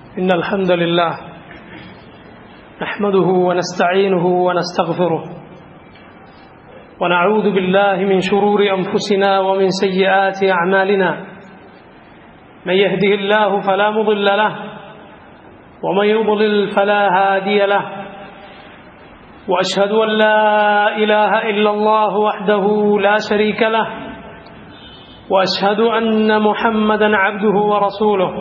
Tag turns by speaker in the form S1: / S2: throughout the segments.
S1: إن الحمد لله نحمده ونستعينه ونستغفره ونعوذ بالله من شرور أنفسنا ومن سيئات أعمالنا من يهده الله فلا مضل له ومن يضلل فلا هادي له وأشهد أن لا إله إلا الله وحده لا شريك له وأشهد أن محمدا عبده ورسوله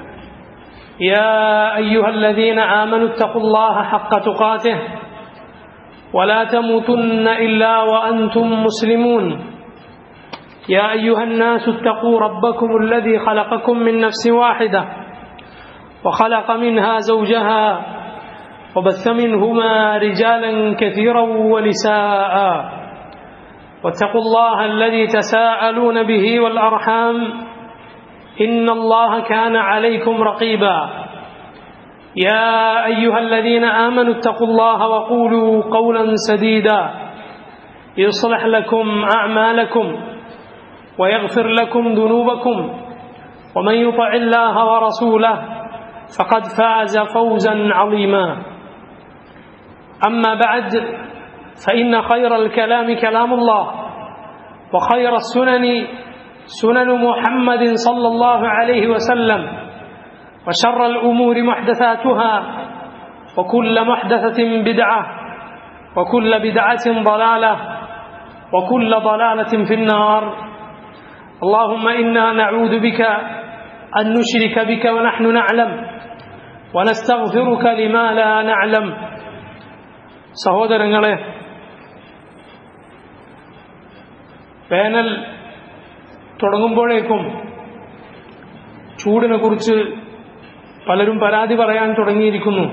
S1: يا أيها الذين آمنوا اتقوا الله حق تقاته ولا تموتن إلا وأنتم مسلمون يا أيها الناس اتقوا ربكم الذي خلقكم من نفس واحدة وخلق منها زوجها وبث منهما رجالا كثيرا ونساء واتقوا الله الذي تساءلون به والأرحام إن الله كان عليكم رقيبا يا أيها الذين آمنوا اتقوا الله وقولوا قولا سديدا يصلح لكم أعمالكم ويغفر لكم ذنوبكم ومن يطع الله ورسوله فقد فاز فوزا عظيما أما بعد فإن خير الكلام كلام الله وخير السنن سنن محمد صلى الله عليه وسلم وشر الأمور محدثاتها وكل محدثة بدعة وكل بدعة ضلالة وكل ضلالة في النار اللهم إنا نعوذ بك أن نشرك بك ونحن نعلم ونستغفرك لما لا نعلم സഹോദരങ്ങളെ വേനൽ തുടങ്ങുമ്പോഴേക്കും ചൂടിനെ കുറിച്ച് പലരും പരാതി പറയാൻ തുടങ്ങിയിരിക്കുന്നു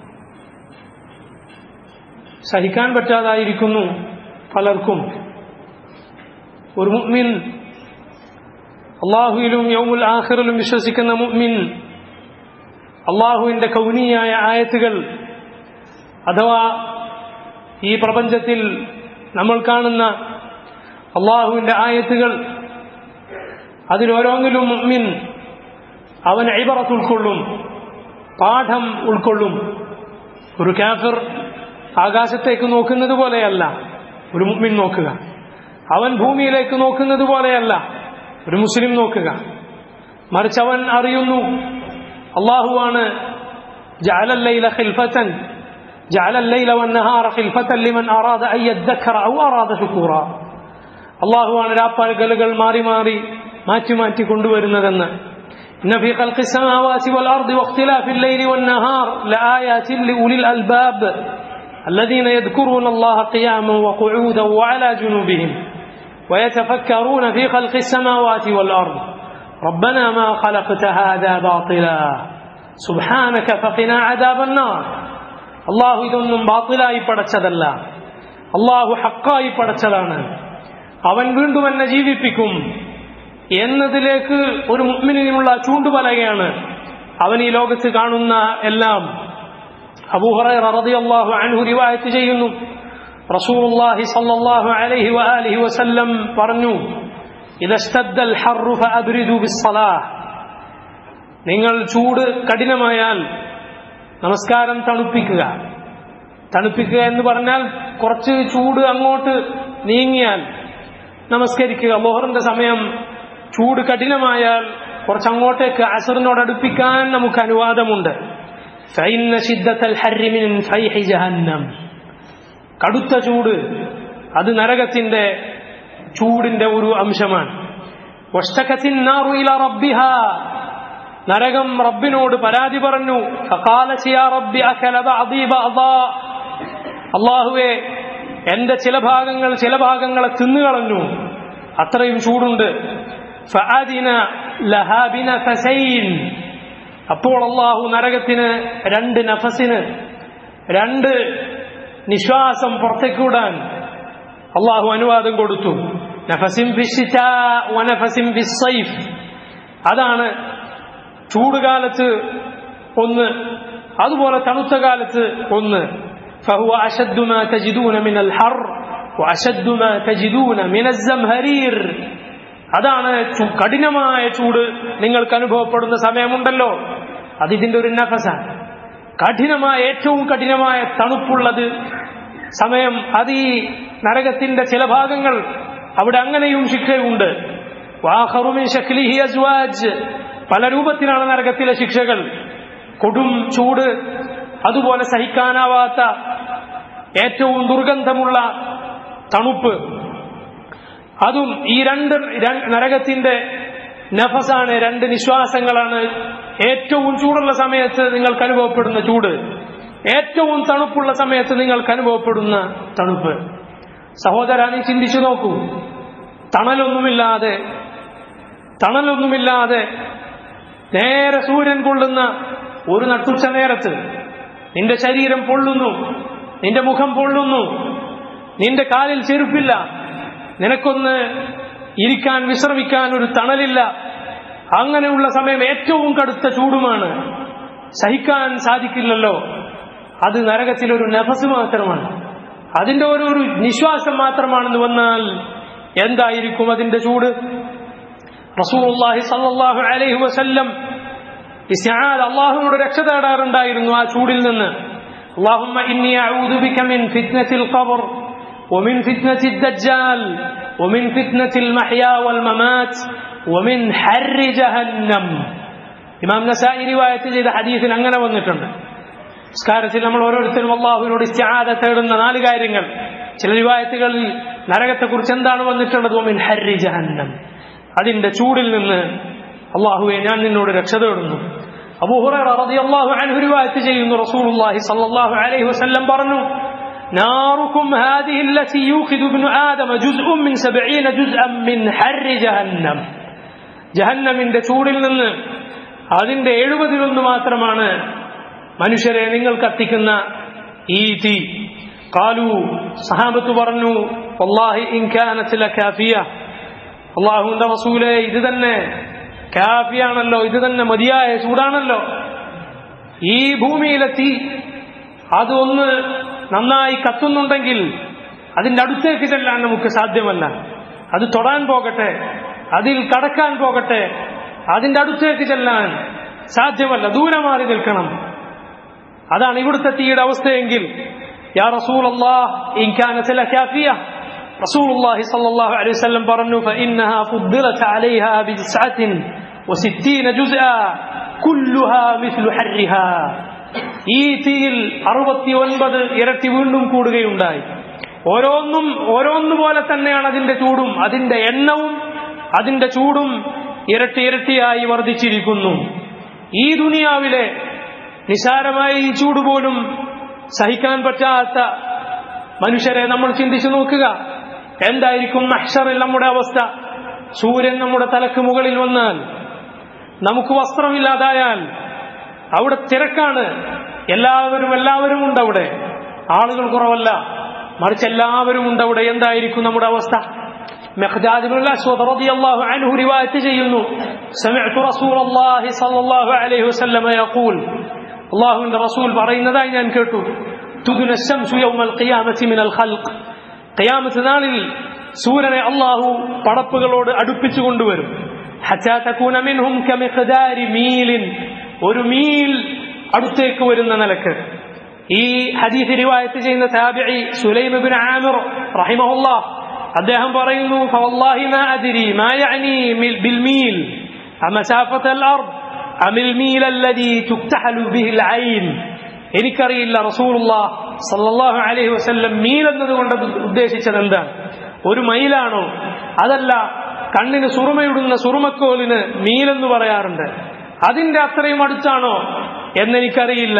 S1: സഹിക്കാൻ പറ്റാതായിരിക്കുന്നു പലർക്കും ഒരു മുഅ്മിൻ അള്ളാഹുവിലും യൗമുൽ ആഖിറിലും വിശ്വസിക്കുന്ന മുഅ്മിൻ അള്ളാഹുവിന്റെ കൗനിയായ ആയത്തുകൾ അഥവാ ഈ പ്രപഞ്ചത്തിൽ നമ്മൾ കാണുന്ന അള്ളാഹുവിന്റെ ആയത്തുകൾ അതിലോരോന്നിലും മുഅ്മിൻ അവൻ ഇബറത്ത് ഉൾക്കൊള്ളും പാഠം ഉൾക്കൊള്ളും ഒരു കാഫിർ ആകാശത്തേക്ക് നോക്കുന്നത് പോലെയല്ല ഒരു മുഅ്മിൻ നോക്കുക അവൻ ഭൂമിയിലേക്ക് നോക്കുന്നത് പോലെയല്ല ഒരു മുസ്ലിം നോക്കുക മറിച്ച് അവൻ അറിയുന്നു അള്ളാഹുവാണ് ജഅലല്ലൈല ഖിൽഫതൻ جعل الليل والنهار خلفة لمن أراد أن يذكر أو أراد شكورا അള്ളാഹുവാണ് രാപ്പകലുകൾ മാറി മാറി മാറ്റി മാറ്റി കൊണ്ടുവരുന്നതെന്ന് إن في خلق السماوات والأرض واختلاف الليل والنهار لآيات لأولي الألباب الذين يذكرون الله قياما وقعودا وعلى جنوبهم ويتفكرون في خلق السماوات والأرض ربنا ما خلقت هذا باطلا سبحانك فقنا عذاب النار അള്ളാഹു ഇതൊന്നും ബാത്തിലായി പടച്ചതല്ല അള്ളാഹു ഹക്കായി പടച്ചതാണ് അവൻ വീണ്ടും എന്നെ ജീവിപ്പിക്കും എന്നതിലേക്ക് ഒരു മുഗ്മിനുള്ള ചൂണ്ടുപലകയാണ് അവൻ ഈ ലോകത്ത് കാണുന്ന എല്ലാം അബൂഹറു അൻഹു റിവായത്ത് ചെയ്യുന്നു റസൂലുള്ളാഹി സ്വല്ലല്ലാഹു അലൈഹി വആലിഹി വസല്ലം പറഞ്ഞു ഇദസ്തദ്ദൽ ഹർറു ഫഅബ്രിദു ബിസ്സലാഹ് നിങ്ങൾ ചൂട് കഠിനമായാൽ നമസ്കാരം തണുപ്പിക്കുക തണുപ്പിക്കുക എന്ന് പറഞ്ഞാൽ കുറച്ച് ചൂട് അങ്ങോട്ട് നീങ്ങിയാൽ നമസ്കരിക്കുക ലോഹറിന്റെ സമയം ചൂട് കഠിനമായാൽ കുറച്ച് അങ്ങോട്ടേക്ക് അസറിനോട് അടുപ്പിക്കാൻ നമുക്ക് അനുവാദമുണ്ട് കടുത്ത ചൂട് അത് നരകത്തിന്റെ ചൂടിന്റെ ഒരു അംശമാണ് നരകം റബ്ബിനോട് പരാതി പറഞ്ഞു അള്ളാഹുവെ എന്റെ ചില ഭാഗങ്ങൾ ചില ഭാഗങ്ങളെ തിന്നുകളഞ്ഞു അത്രയും ചൂടുണ്ട് അപ്പോൾ അള്ളാഹു നരകത്തിന് രണ്ട് നഫസിന് രണ്ട് നിശ്വാസം പുറത്തേക്ക് വിടാൻ അള്ളാഹു അനുവാദം കൊടുത്തു നഫസിം വനഫസിം അതാണ് ചൂടുകാലത്ത് ഒന്ന് അതുപോലെ തണുത്ത കാലത്ത് ഒന്ന് فهو أشد ما تجدون من الحر وأشد ما تجدون من الزمهرير അതാണ് ചു- കഠിനമായ ചൂട് നിങ്ങൾക്ക് അനുഭവപ്പെടുന്ന സമയമുണ്ടല്ലോ അതിതിന്റെ ഒരു നഫസാണ് കഠിനമായ ഏറ്റവും കഠിനമായ തണുപ്പുള്ളത് സമയം അത് ഈ നരകത്തിന്റെ ചില ഭാഗങ്ങൾ അവിടെ അങ്ങനെയും ശിക്ഷയുണ്ട് വാഹറുമിൻ ശക്ലിഹി അസ്വാജ് പല രൂപത്തിലാണ് നരകത്തിലെ ശിക്ഷകൾ കൊടും ചൂട് അതുപോലെ സഹിക്കാനാവാത്ത ഏറ്റവും ദുർഗന്ധമുള്ള തണുപ്പ് അതും ഈ രണ്ട് ര- നരകത്തിന്റെ നഫസാണ് രണ്ട് നിശ്വാസങ്ങളാണ് ഏറ്റവും ചൂടുള്ള സമയത്ത് നിങ്ങൾക്ക് അനുഭവപ്പെടുന്ന ചൂട് ഏറ്റവും തണുപ്പുള്ള സമയത്ത് നിങ്ങൾക്ക് അനുഭവപ്പെടുന്ന തണുപ്പ് സഹോദര നീ ചിന്തിച്ചു നോക്കൂ തണലൊന്നുമില്ലാതെ തണലൊന്നുമില്ലാതെ നേരെ സൂര്യൻ കൊള്ളുന്ന ഒരു നട്ടുച്ച നേരത്ത് നിന്റെ ശരീരം പൊള്ളുന്നു നിന്റെ മുഖം പൊള്ളുന്നു നിന്റെ കാലിൽ ചെരുപ്പില്ല നിനക്കൊന്ന് ഇരിക്കാൻ വിശ്രമിക്കാൻ ഒരു തണലില്ല അങ്ങനെയുള്ള സമയം ഏറ്റവും കടുത്ത ചൂടുമാണ് സഹിക്കാൻ സാധിക്കില്ലല്ലോ അത് നരകത്തിലൊരു നഫസ് മാത്രമാണ് അതിന്റെ ഒരു ഒരു നിശ്വാസം മാത്രമാണെന്ന് വന്നാൽ എന്തായിരിക്കും അതിന്റെ ചൂട് റസൂലുള്ളാഹി സല്ലല്ലാഹു അലൈഹി വസല്ലം ഇസ്തിആദ അള്ളാഹുവിനോട് രക്ഷ തേടാറുണ്ടായിരുന്നു ആ ചൂടിൽ നിന്ന് اللهم إني أعوذ بك من فتنة القبر ومن فتنة الدجال ومن فتنة المحيا والممات ومن حر جهنم ഇമാം നസായി റിവായത്ത് ചെയ്ത ഹദീസിൽ അങ്ങനെ വന്നിട്ടുണ്ട് സംസ്കാരത്തിൽ നമ്മൾ ഓരോരുത്തരും അള്ളാഹുവിനോട് ഇസ്തിആദ തേടുന്ന നാല് കാര്യങ്ങൾ ചില റിവായത്തുകളിൽ നരകത്തെക്കുറിച്ച് എന്താണ് വന്നിട്ടുള്ളത് ഒമിൻ ഹർരി ജഹന്നം അതിന്റെ ചൂടിൽ നിന്ന് അള്ളാഹുവെ ഞാൻ നിന്നോട് രക്ഷ തേടുന്നു അബൂ ഹുറൈറ റളിയല്ലാഹു അൻഹു റിവായത്ത് ചെയ്യുന്നു റസൂലുള്ളാഹി സ്വല്ലല്ലാഹു അലൈഹി വസല്ലം പറഞ്ഞു ناركم هذه التي يوقد ابن آدم جزء من سبعين جزءا من حر جهنم ജഹന്നമിന്റെ ചൂടിൽ നിന്ന് അതിന്റെ എഴുപതിലൊന്ന് മാത്രമാണ് മനുഷ്യരെ നിങ്ങൾ കത്തിക്കുന്ന ഈ തീ കാലു സഹാബത്ത് പറഞ്ഞു വല്ലാഹി ഇൻ കാനത്ത് ലകാഫിയ അള്ളാഹുവിന്റെ റസൂലെ ഇത് തന്നെ കാഫിയാണല്ലോ ഇത് തന്നെ മതിയായ ചൂടാണല്ലോ ഈ ഭൂമിയിലെ തീ അത് ഒന്ന് നന്നായി കത്തുന്നുണ്ടെങ്കിൽ അതിന്റെ അടുത്തേക്ക് ചെല്ലാൻ നമുക്ക് സാധ്യമല്ല അത് തൊടാൻ പോകട്ടെ അതിൽ കടക്കാൻ പോകട്ടെ അതിന്റെ അടുത്തേക്ക് ചെല്ലാൻ സാധ്യമല്ല ദൂരെ മാറി നിൽക്കണം അതാണ് ഇവിടുത്തെ തീയുടെ അവസ്ഥയെങ്കിൽ യാ റസൂൽ رسول الله صلى الله عليه وسلم പറഞ്ഞു فإنها فضلت عليها بتسعة وستين جزءا كلها مثل حرها ഈ തീയിൽ അറുപത്തി ഒൻപത് ഇരട്ടി വീണ്ടും കൂടുകയുണ്ടായി ഓരോന്നും ഓരോന്നു പോലെ തന്നെയാണ് അതിന്റെ ചൂടും അതിന്റെ എണ്ണവും അതിന്റെ ചൂടും ഇരട്ടി ഇരട്ടിയായി വർദ്ധിച്ചിരിക്കുന്നു ഈ ദുനിയാവിലെ നിസാരമായ ഈ ചൂട് പോലും സഹിക്കാൻ പറ്റാത്ത മനുഷ്യരെ നമ്മൾ ചിന്തിച്ചു നോക്കുക എന്തായിരിക്കും മഹ്ഷറിൽ നമ്മുടെ അവസ്ഥ സൂര്യൻ നമ്മുടെ തലക്ക് മുകളിൽ വന്നാൽ നമുക്ക് വസ്ത്രമില്ലാതായാൽ അവിടെ തിരക്കാണ് എല്ലാവരും എല്ലാവരും ഉണ്ട് അവിടെ ആളുകൾ കുറവല്ല മറിച്ച് എല്ലാവരും ഉണ്ട് അവിടെ എന്തായിരിക്കും നമ്മുടെ അവസ്ഥ مخداد بن الأسود رضي الله عنه رواية ചെയ്യുന്നു سمعت رسول الله صلى الله عليه وسلم يقول الله من رسول പറയുന്നതായി ഞാൻ കേട്ടു تدن الشمس يوم القيامة من الخلق قيامة നാളിൽ സൂര്യനെ അള്ളാഹു പടപ്പുകളോട് അടുപ്പിച്ചു കൊണ്ടുവരും حتى تكون منهم كمقدار ميل ഒരു മീൽ അടുത്തേക്ക് വരുന്ന നിലക്ക് ഈ ഹദീസ് റിവായത്ത് ചെയ്യുന്ന താബിഇ സുലൈം ഇബ്നു ആമിർ റഹിമഹുല്ലാഹ് അദ്ദേഹം പറയുന്നു ഫവല്ലാഹി മാ അദ്രി മാ യഅനി ബിൽ മീൽ അമസാഫത അൽ അർദ് അമിൽ മീൽ الذي تكتحل به العين എനിക്കറിയില്ല റസൂലുള്ളാഹ് സല്ലല്ലാഹു അലൈഹി വസല്ലം മീൽ എന്നതുകൊണ്ട് ഉദ്ദേശിച്ചത് എന്താണ് ഒരു മൈലാണോ അതല്ല കണ്ണിന് സുറുമയിടുന്ന സുറുമക്കോലിന് മീലെന്ന് പറയാറുണ്ട് അതിന്റെ അത്രയും അടുത്താണോ എന്നെനിക്കറിയില്ല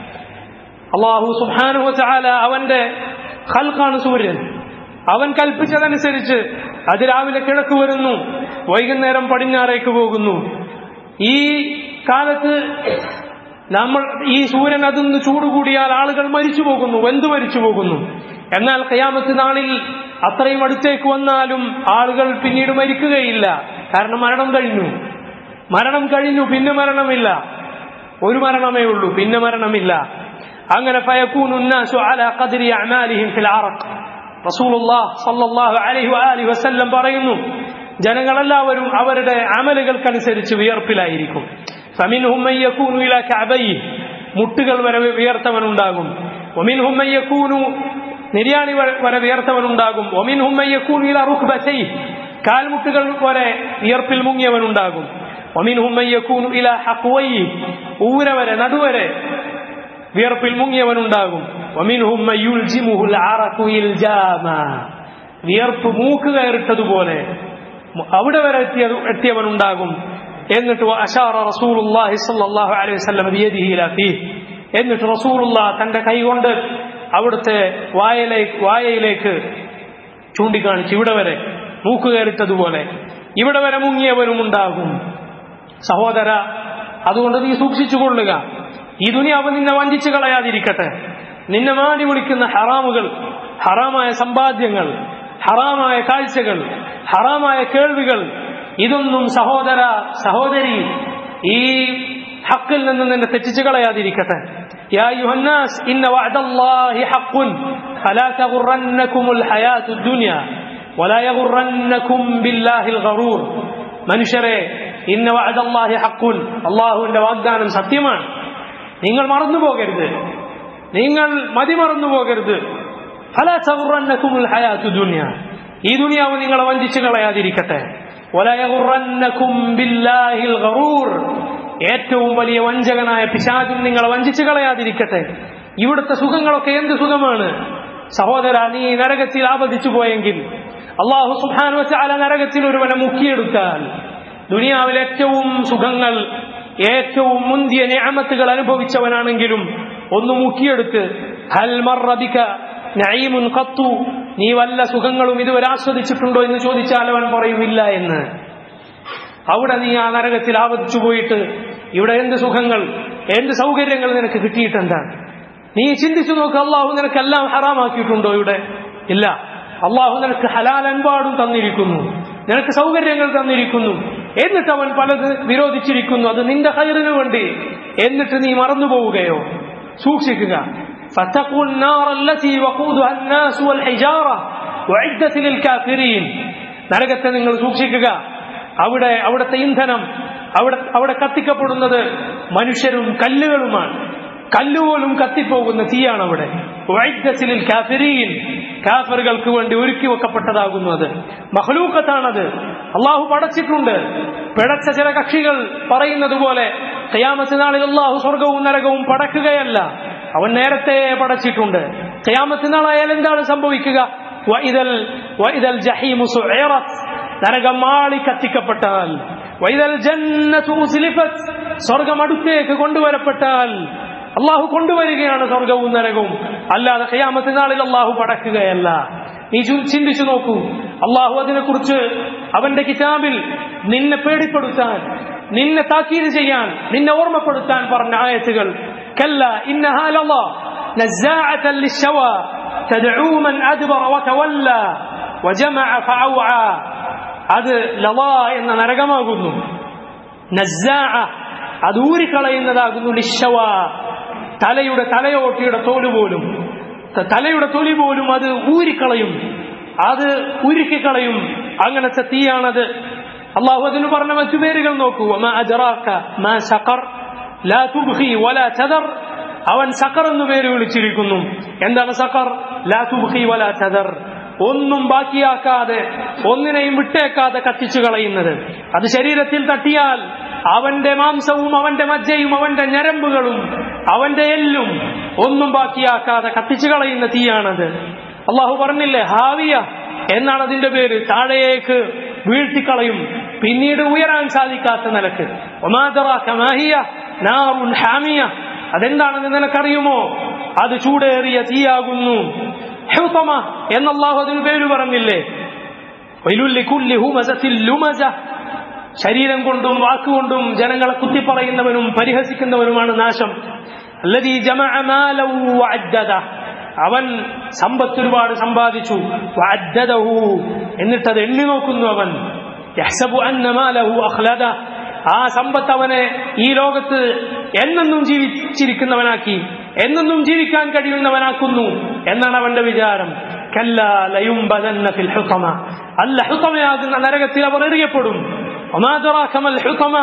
S1: അള്ളാഹു സുബാനുഹ ചാല അവന്റെ ഖൽഖാണ് സൂര്യൻ അവൻ കൽപ്പിച്ചതനുസരിച്ച് അത് രാവിലെ കിഴക്ക് വരുന്നു വൈകുന്നേരം പടിഞ്ഞാറേക്ക് പോകുന്നു ഈ കാലത്ത് നമ്മൾ ഈ സൂര്യൻ അതൊന്ന് ചൂട് കൂടിയാൽ ആളുകൾ മരിച്ചു പോകുന്നു വെന്തു മരിച്ചു പോകുന്നു എന്നാൽ കയാമത്ത് നാളിൽ അത്രയും അടുത്തേക്ക് വന്നാലും ആളുകൾ പിന്നീട് മരിക്കുകയില്ല കാരണം മരണം കഴിഞ്ഞു മരണം കഴിഞ്ഞു പിന്നെ മരണമില്ല ഒരു മരണമേ ഉള്ളൂ പിന്നെ മരണമില്ല അങ്ങനെ ഫയക്കൂനു الناس على قدر اعمالهم في العرق رسول الله صلى الله عليه واله وسلم പറയുന്നു ജനങ്ങളെല്ലാവരും അവരുടെ അമലുകൾക്കനുസരിച്ച് വിയർപ്പിലായിരിക്കും فمنهم من يكون إلى كعبيه മുട്ടുകൾ വരെ വിയർത്തവനുണ്ടാകും ഒമിൻഹും من يكون നിര്യാണി വരെ വിയർത്തവനുണ്ടാകും ഒമിൻഹും من يكون إلى ركبتيه കാൽമുട്ടുകൾ വരെ വിയർപ്പിൽ മുങ്ങിയവനുണ്ടാകും ഒമിൻഹും من يكون إلى حقويه ഊര വരെ നടുവരെ വിയർപ്പിൽ മുങ്ങിയവനുണ്ടാകും ഒമിൻഹും من يلجمه العرق إلجاما വിയർപ്പ് മൂക്ക് കയറിട്ടതുപോലെ അവിടെ വരെ എത്തിയത് എത്തിയവനുണ്ടാകും എന്നിട്ട് അഷാറ റസൂലുള്ളാഹി സ്വല്ലല്ലാഹു അലൈഹി വസല്ലം ബിയദിഹി ഇലാ ഫീഹ് എന്നിട്ട് റസൂലുള്ള തന്റെ കൈകൊണ്ട് അവിടുത്തെ വായയിലേക്ക് വായയിലേക്ക് ചൂണ്ടിക്കാണിച്ച് ഇവിടെ വരെ മൂക്ക് കയറിട്ടതുപോലെ ഇവിടെ വരെ മുങ്ങിയവനും ഉണ്ടാകും സഹോദര അതുകൊണ്ട് നീ സൂക്ഷിച്ചു കൊള്ളുക ഈ ദുനിയാവ് നിന്നെ വഞ്ചിച്ചു കളയാതിരിക്കട്ടെ നിന്നെ മാടി വിളിക്കുന്ന ഹറാമുകൾ ഹറാമായ സമ്പാദ്യങ്ങൾ ഹറാമായ കാഴ്ചകൾ ഹറാമായ കേൾവികൾ ഇതൊന്നും സഹോദര സഹോദരി ഈ ഹക്കിൽ നിന്ന് നിന്നെ തെറ്റിച്ചു കളയാതിരിക്കട്ടെ يا أيها الناس إن وعد الله حق فلا تغرنكم الحياة الدنيا ولا يغرنكم بالله الغرور മനുഷ്യരെ ഇന്ന വഅദ അല്ലാഹി ഹഖുൻ അല്ലാഹുവിന്റെ വാഗ്ദാനം സത്യമാണ് നിങ്ങൾ മറന്നു പോകരുത് നിങ്ങൾ മതിമറന്നു പോകരുത് ഫലാ തഗുറന്നകുമുൽ ഹയാത്തു ദുനിയ ഈ ദുനിയാവ് നിങ്ങളെ വഞ്ചിച്ചു കളയാതിരിക്കട്ടെ വലാ യഗുറന്നകും ബില്ലാഹിൽ ഗറൂർ ഏറ്റവും വലിയ വഞ്ചകനായ പിശാചും നിങ്ങളെ വഞ്ചിച്ചു കളയാതിരിക്കട്ടെ ഇവിടുത്തെ സുഖങ്ങളൊക്കെ എന്ത് സുഖമാണ് സഹോദര നീ നരകത്തിൽ ആപതിച്ചു പോയെങ്കിൽ അള്ളാഹു സുഹാൻ വച്ചാല നരകത്തിൽ ഒരുവനെ മുക്കിയെടുത്താൽ ദുനിയാവിൽ ഏറ്റവും സുഖങ്ങൾ ഏറ്റവും മുന്തിയ ഞാമത്തുകൾ അനുഭവിച്ചവനാണെങ്കിലും ഒന്ന് മുക്കിയെടുത്ത് ഹൽ മർറബിക നഈമുൻ ഖത്തു നീ വല്ല സുഖങ്ങളും ഇതുവരെ ആസ്വദിച്ചിട്ടുണ്ടോ എന്ന് ചോദിച്ചാൽ അവൻ പറയുമില്ല എന്ന് അവിടെ നീ ആ നരകത്തിൽ ആവതിച്ചു പോയിട്ട് ഇവിടെ എന്ത് സുഖങ്ങൾ എന്ത് സൗകര്യങ്ങൾ നിനക്ക് കിട്ടിയിട്ടെന്താണ് നീ ചിന്തിച്ചു നോക്ക് അള്ളാഹു നിനക്കെല്ലാം ഹറാമാക്കിയിട്ടുണ്ടോ ഇവിടെ ഇല്ല അള്ളാഹു നിനക്ക് ഹലാൽ അൻപാടും തന്നിരിക്കുന്നു നിനക്ക് സൗകര്യങ്ങൾ തന്നിരിക്കുന്നു എന്നിട്ട് അവൻ പലത് വിരോധിച്ചിരിക്കുന്നു അത് നിന്റെ ഹൈറിന് വേണ്ടി എന്നിട്ട് നീ മറന്നു പോവുകയോ സൂക്ഷിക്കുക فاتقوا النار التي وقودها الناس والحجارة وعدت للكافرين നരകത്തെ നിങ്ങൾ സൂക്ഷിക്കുക അവിടെ അവിടുത്തെ ഇന്ധനം അവിടെ അവിടെ കത്തിക്കപ്പെടുന്നത് മനുഷ്യരും കല്ലുകളുമാണ് കല്ലുപോലും കത്തിപ്പോകുന്ന തീയാണ് അവിടെ വൈദ്യസിലിൽ കാഫിരീൻ കാഫറുകൾക്ക് വേണ്ടി ഒരുക്കി വെക്കപ്പെട്ടതാകുന്നു അത് മഹലൂക്കത്താണത് അള്ളാഹു പടച്ചിട്ടുണ്ട് പിടച്ച ചില കക്ഷികൾ പറയുന്നത് പോലെ കയാമത്ത് നാളിൽ അള്ളാഹു സ്വർഗവും നരകവും പടക്കുകയല്ല അവൻ നേരത്തെ പടച്ചിട്ടുണ്ട് കയാമത്ത് നാളായാൽ എന്താണ് സംഭവിക്കുക വൈതൽ വൈതൽ ജഹീമു സുഇറത്ത് നരകം മാളി കത്തിക്കപ്പെട്ടാൽ വൈതൽ ജന്നതു ഉസ്ലിഫത്ത് സ്വർഗം അടുത്തേക്ക് കൊണ്ടുവരപ്പെട്ടാൽ അള്ളാഹു കൊണ്ടുവരികയാണ് സ്വർഗവും നരകവും അല്ലാതെ ഖിയാമത്ത് നാളിൽ അള്ളാഹു പടക്കുകയല്ല നീ ചു- ചിന്തിച്ചു നോക്കൂ അള്ളാഹു അതിനെക്കുറിച്ച് അവന്റെ കിതാബിൽ നിന്നെ പേടിപ്പെടുത്താൻ നിന്നെ താക്കീത് ചെയ്യാൻ നിന്നെ ഓർമ്മപ്പെടുത്താൻ പറഞ്ഞ ആയത്തുകൾ കല്ല ഇന്നഹാ ലല്ലാ نزاعة للشوى تدعو من أدبر وتولى وجمع فأوعى അത് ലള എന്ന നരകമാകുന്നു നസ്സാഅ അത് ഊരിക്കളയുന്നതാകുന്നു ലിഷവ തലയുടെ തലയോട്ടിയുടെ തോല് പോലും ത- തലയുടെ തൊലി പോലും അത് ഊരിക്കളയും അത് ഉരുക്കിക്കളയും അങ്ങനത്തെ തീയാണത് അള്ളാഹു അതിന് പറഞ്ഞ മറ്റു പേരുകൾ നോക്കൂ വമാ അജറാക മാ സഖർ ലാ തുബ്ഖി വലാ തദർ അവൻ സഖർ എന്ന് പേര് വിളിച്ചിരിക്കുന്നു എന്താണ് സഖർ ലാ തുബ്ഖി വലാ തദർ ഒന്നും ബാക്കിയാക്കാതെ ഒന്നിനെയും വിട്ടേക്കാതെ കത്തിച്ചു കളയുന്നത് അത് ശരീരത്തിൽ തട്ടിയാൽ അവന്റെ മാംസവും അവന്റെ മജ്ജയും അവന്റെ ഞരമ്പുകളും അവന്റെ എല്ലും ഒന്നും ബാക്കിയാക്കാതെ കത്തിച്ചു കളയുന്ന തീയാണത് അള്ളാഹു പറഞ്ഞില്ലേ ഹാവിയ എന്നാണ് അതിന്റെ പേര് താഴേക്ക് വീഴ്ത്തിക്കളയും പിന്നീട് ഉയരാൻ സാധിക്കാത്ത നിലക്ക് ഒമാദറാക മാഹിയ നാറുൻ ഹാമിയ അതെന്താണെന്ന് നിനക്കറിയുമോ അത് ചൂടേറിയ തീയാകുന്നു ഹ്യൂതമ എന്ന് അള്ളാഹു അതിന് പേര് പറഞ്ഞില്ലേ വൈലുല്ലി കുല്ലി ഹുമസത്തിൽ ലുമസ ശരീരം കൊണ്ടും വാക്കുകൊണ്ടും ജനങ്ങളെ കുത്തിപ്പറയുന്നവനും പരിഹസിക്കുന്നവനുമാണ് നാശം അല്ലതീ ജമഅ മാലൗ വഅദ്ദദ അവൻ സമ്പത്ത് ഒരുപാട് സമ്പാദിച്ചു വഅദ്ദദഹു എന്നിട്ട് അത് എണ്ണി നോക്കുന്നു അവൻ യഹ്സബു അന്ന മാലഹു അഖ്ലദ ആ സമ്പത്ത് അവനെ ഈ ലോകത്ത് എന്നെന്നും ജീവിച്ചിരിക്കുന്നവനാക്കി എന്നെന്നും ജീവിക്കാൻ കഴിയുന്നവനാക്കുന്നു എന്നാണ് അവന്റെ വിചാരം കല്ല ലയുംബദന്ന ഫിൽ ഹുതമ അല്ല ഹുതമയാകുന്ന നരകത്തിൽ അവർ എറിയപ്പെടും ഒമാ ദറാക മൽ ഹുതമ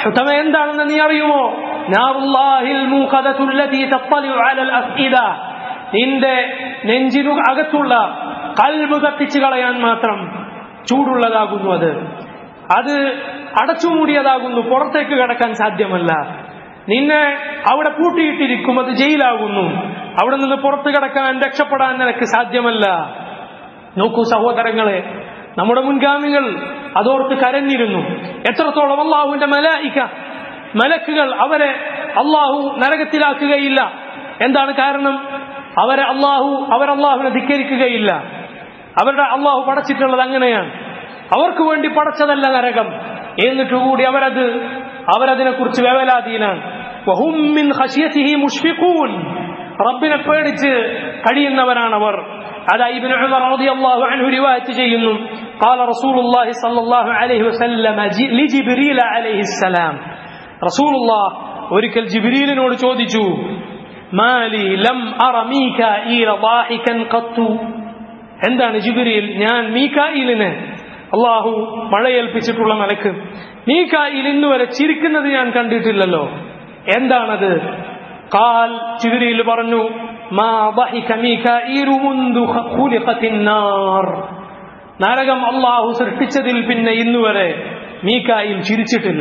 S1: ഹുതമ എന്താണെന്ന് നീ അറിയുമോ നാറുല്ലാഹിൽ മൂഖദത്തുല്ലതി തത്തലിഉ അലൽ അഫ്ഇദ നിന്റെ നെഞ്ചിനു അകത്തുള്ള കൽബ് കത്തിച്ചു കളയാൻ മാത്രം ചൂടുള്ളതാകുന്നു അത് അത് അടച്ചുമൂടിയതാകുന്നു പുറത്തേക്ക് കടക്കാൻ സാധ്യമല്ല നിന്നെ അവിടെ പൂട്ടിയിട്ടിരിക്കും അത് ജയിലാകുന്നു അവിടെ നിന്ന് പുറത്തു കടക്കാൻ രക്ഷപ്പെടാൻ നിനക്ക് സാധ്യമല്ല നോക്കൂ സഹോദരങ്ങളെ നമ്മുടെ മുൻഗാമികൾ അതോർത്ത് കരഞ്ഞിരുന്നു എത്രത്തോളം അള്ളാഹുവിന്റെ മലായിക്ക മലക്കുകൾ അവരെ അള്ളാഹു നരകത്തിലാക്കുകയില്ല എന്താണ് കാരണം അവരെ അള്ളാഹു അവർ അള്ളാഹുവിനെ ധിക്കരിക്കുകയില്ല അവരുടെ അള്ളാഹു പടച്ചിട്ടുള്ളത് അങ്ങനെയാണ് അവർക്ക് വേണ്ടി പടച്ചതല്ല നരകം എന്നിട്ട് കൂടി അവരത് അവരതിനെ കുറിച്ച് വേവലാതീനാണ് വഹും മിൻ ഖശിയതിഹി മുഷ്ഫിഖൂൻ റബ്ബിനെ പേടിച്ച് കഴിയുന്നവരാണവർ അതാ ഇബ്നു ഉമർ റളിയല്ലാഹു അൻഹു റിവായത്ത് ചെയ്യുന്നു قال رسول الله صلى الله عليه وسلم لجبريل عليه السلام رسول الله ഒരിക്കൽ ജിബ്രീലിനോട് ചോദിച്ചു മാലി ലം അറ മീകാഈല ളാഹികൻ ഖത്തു എന്താണ് ജിബ്രീൽ ഞാൻ മീകായിലിനെ അള്ളാഹു മഴയേൽപ്പിച്ചിട്ടുള്ള നിലക്ക് മീകായിൽ ഇന്നുവരെ ചിരിക്കുന്നത് ഞാൻ കണ്ടിട്ടില്ലല്ലോ എന്താണത് കാൽ ജിബ്രീൽ പറഞ്ഞു മാ ضحك ميكائيل منذ خلقت النار നരകം അള്ളാഹു സൃഷ്ടിച്ചതിൽ പിന്നെ ഇന്നുവരെ മീക്കായിൽ ചിരിച്ചിട്ടില്ല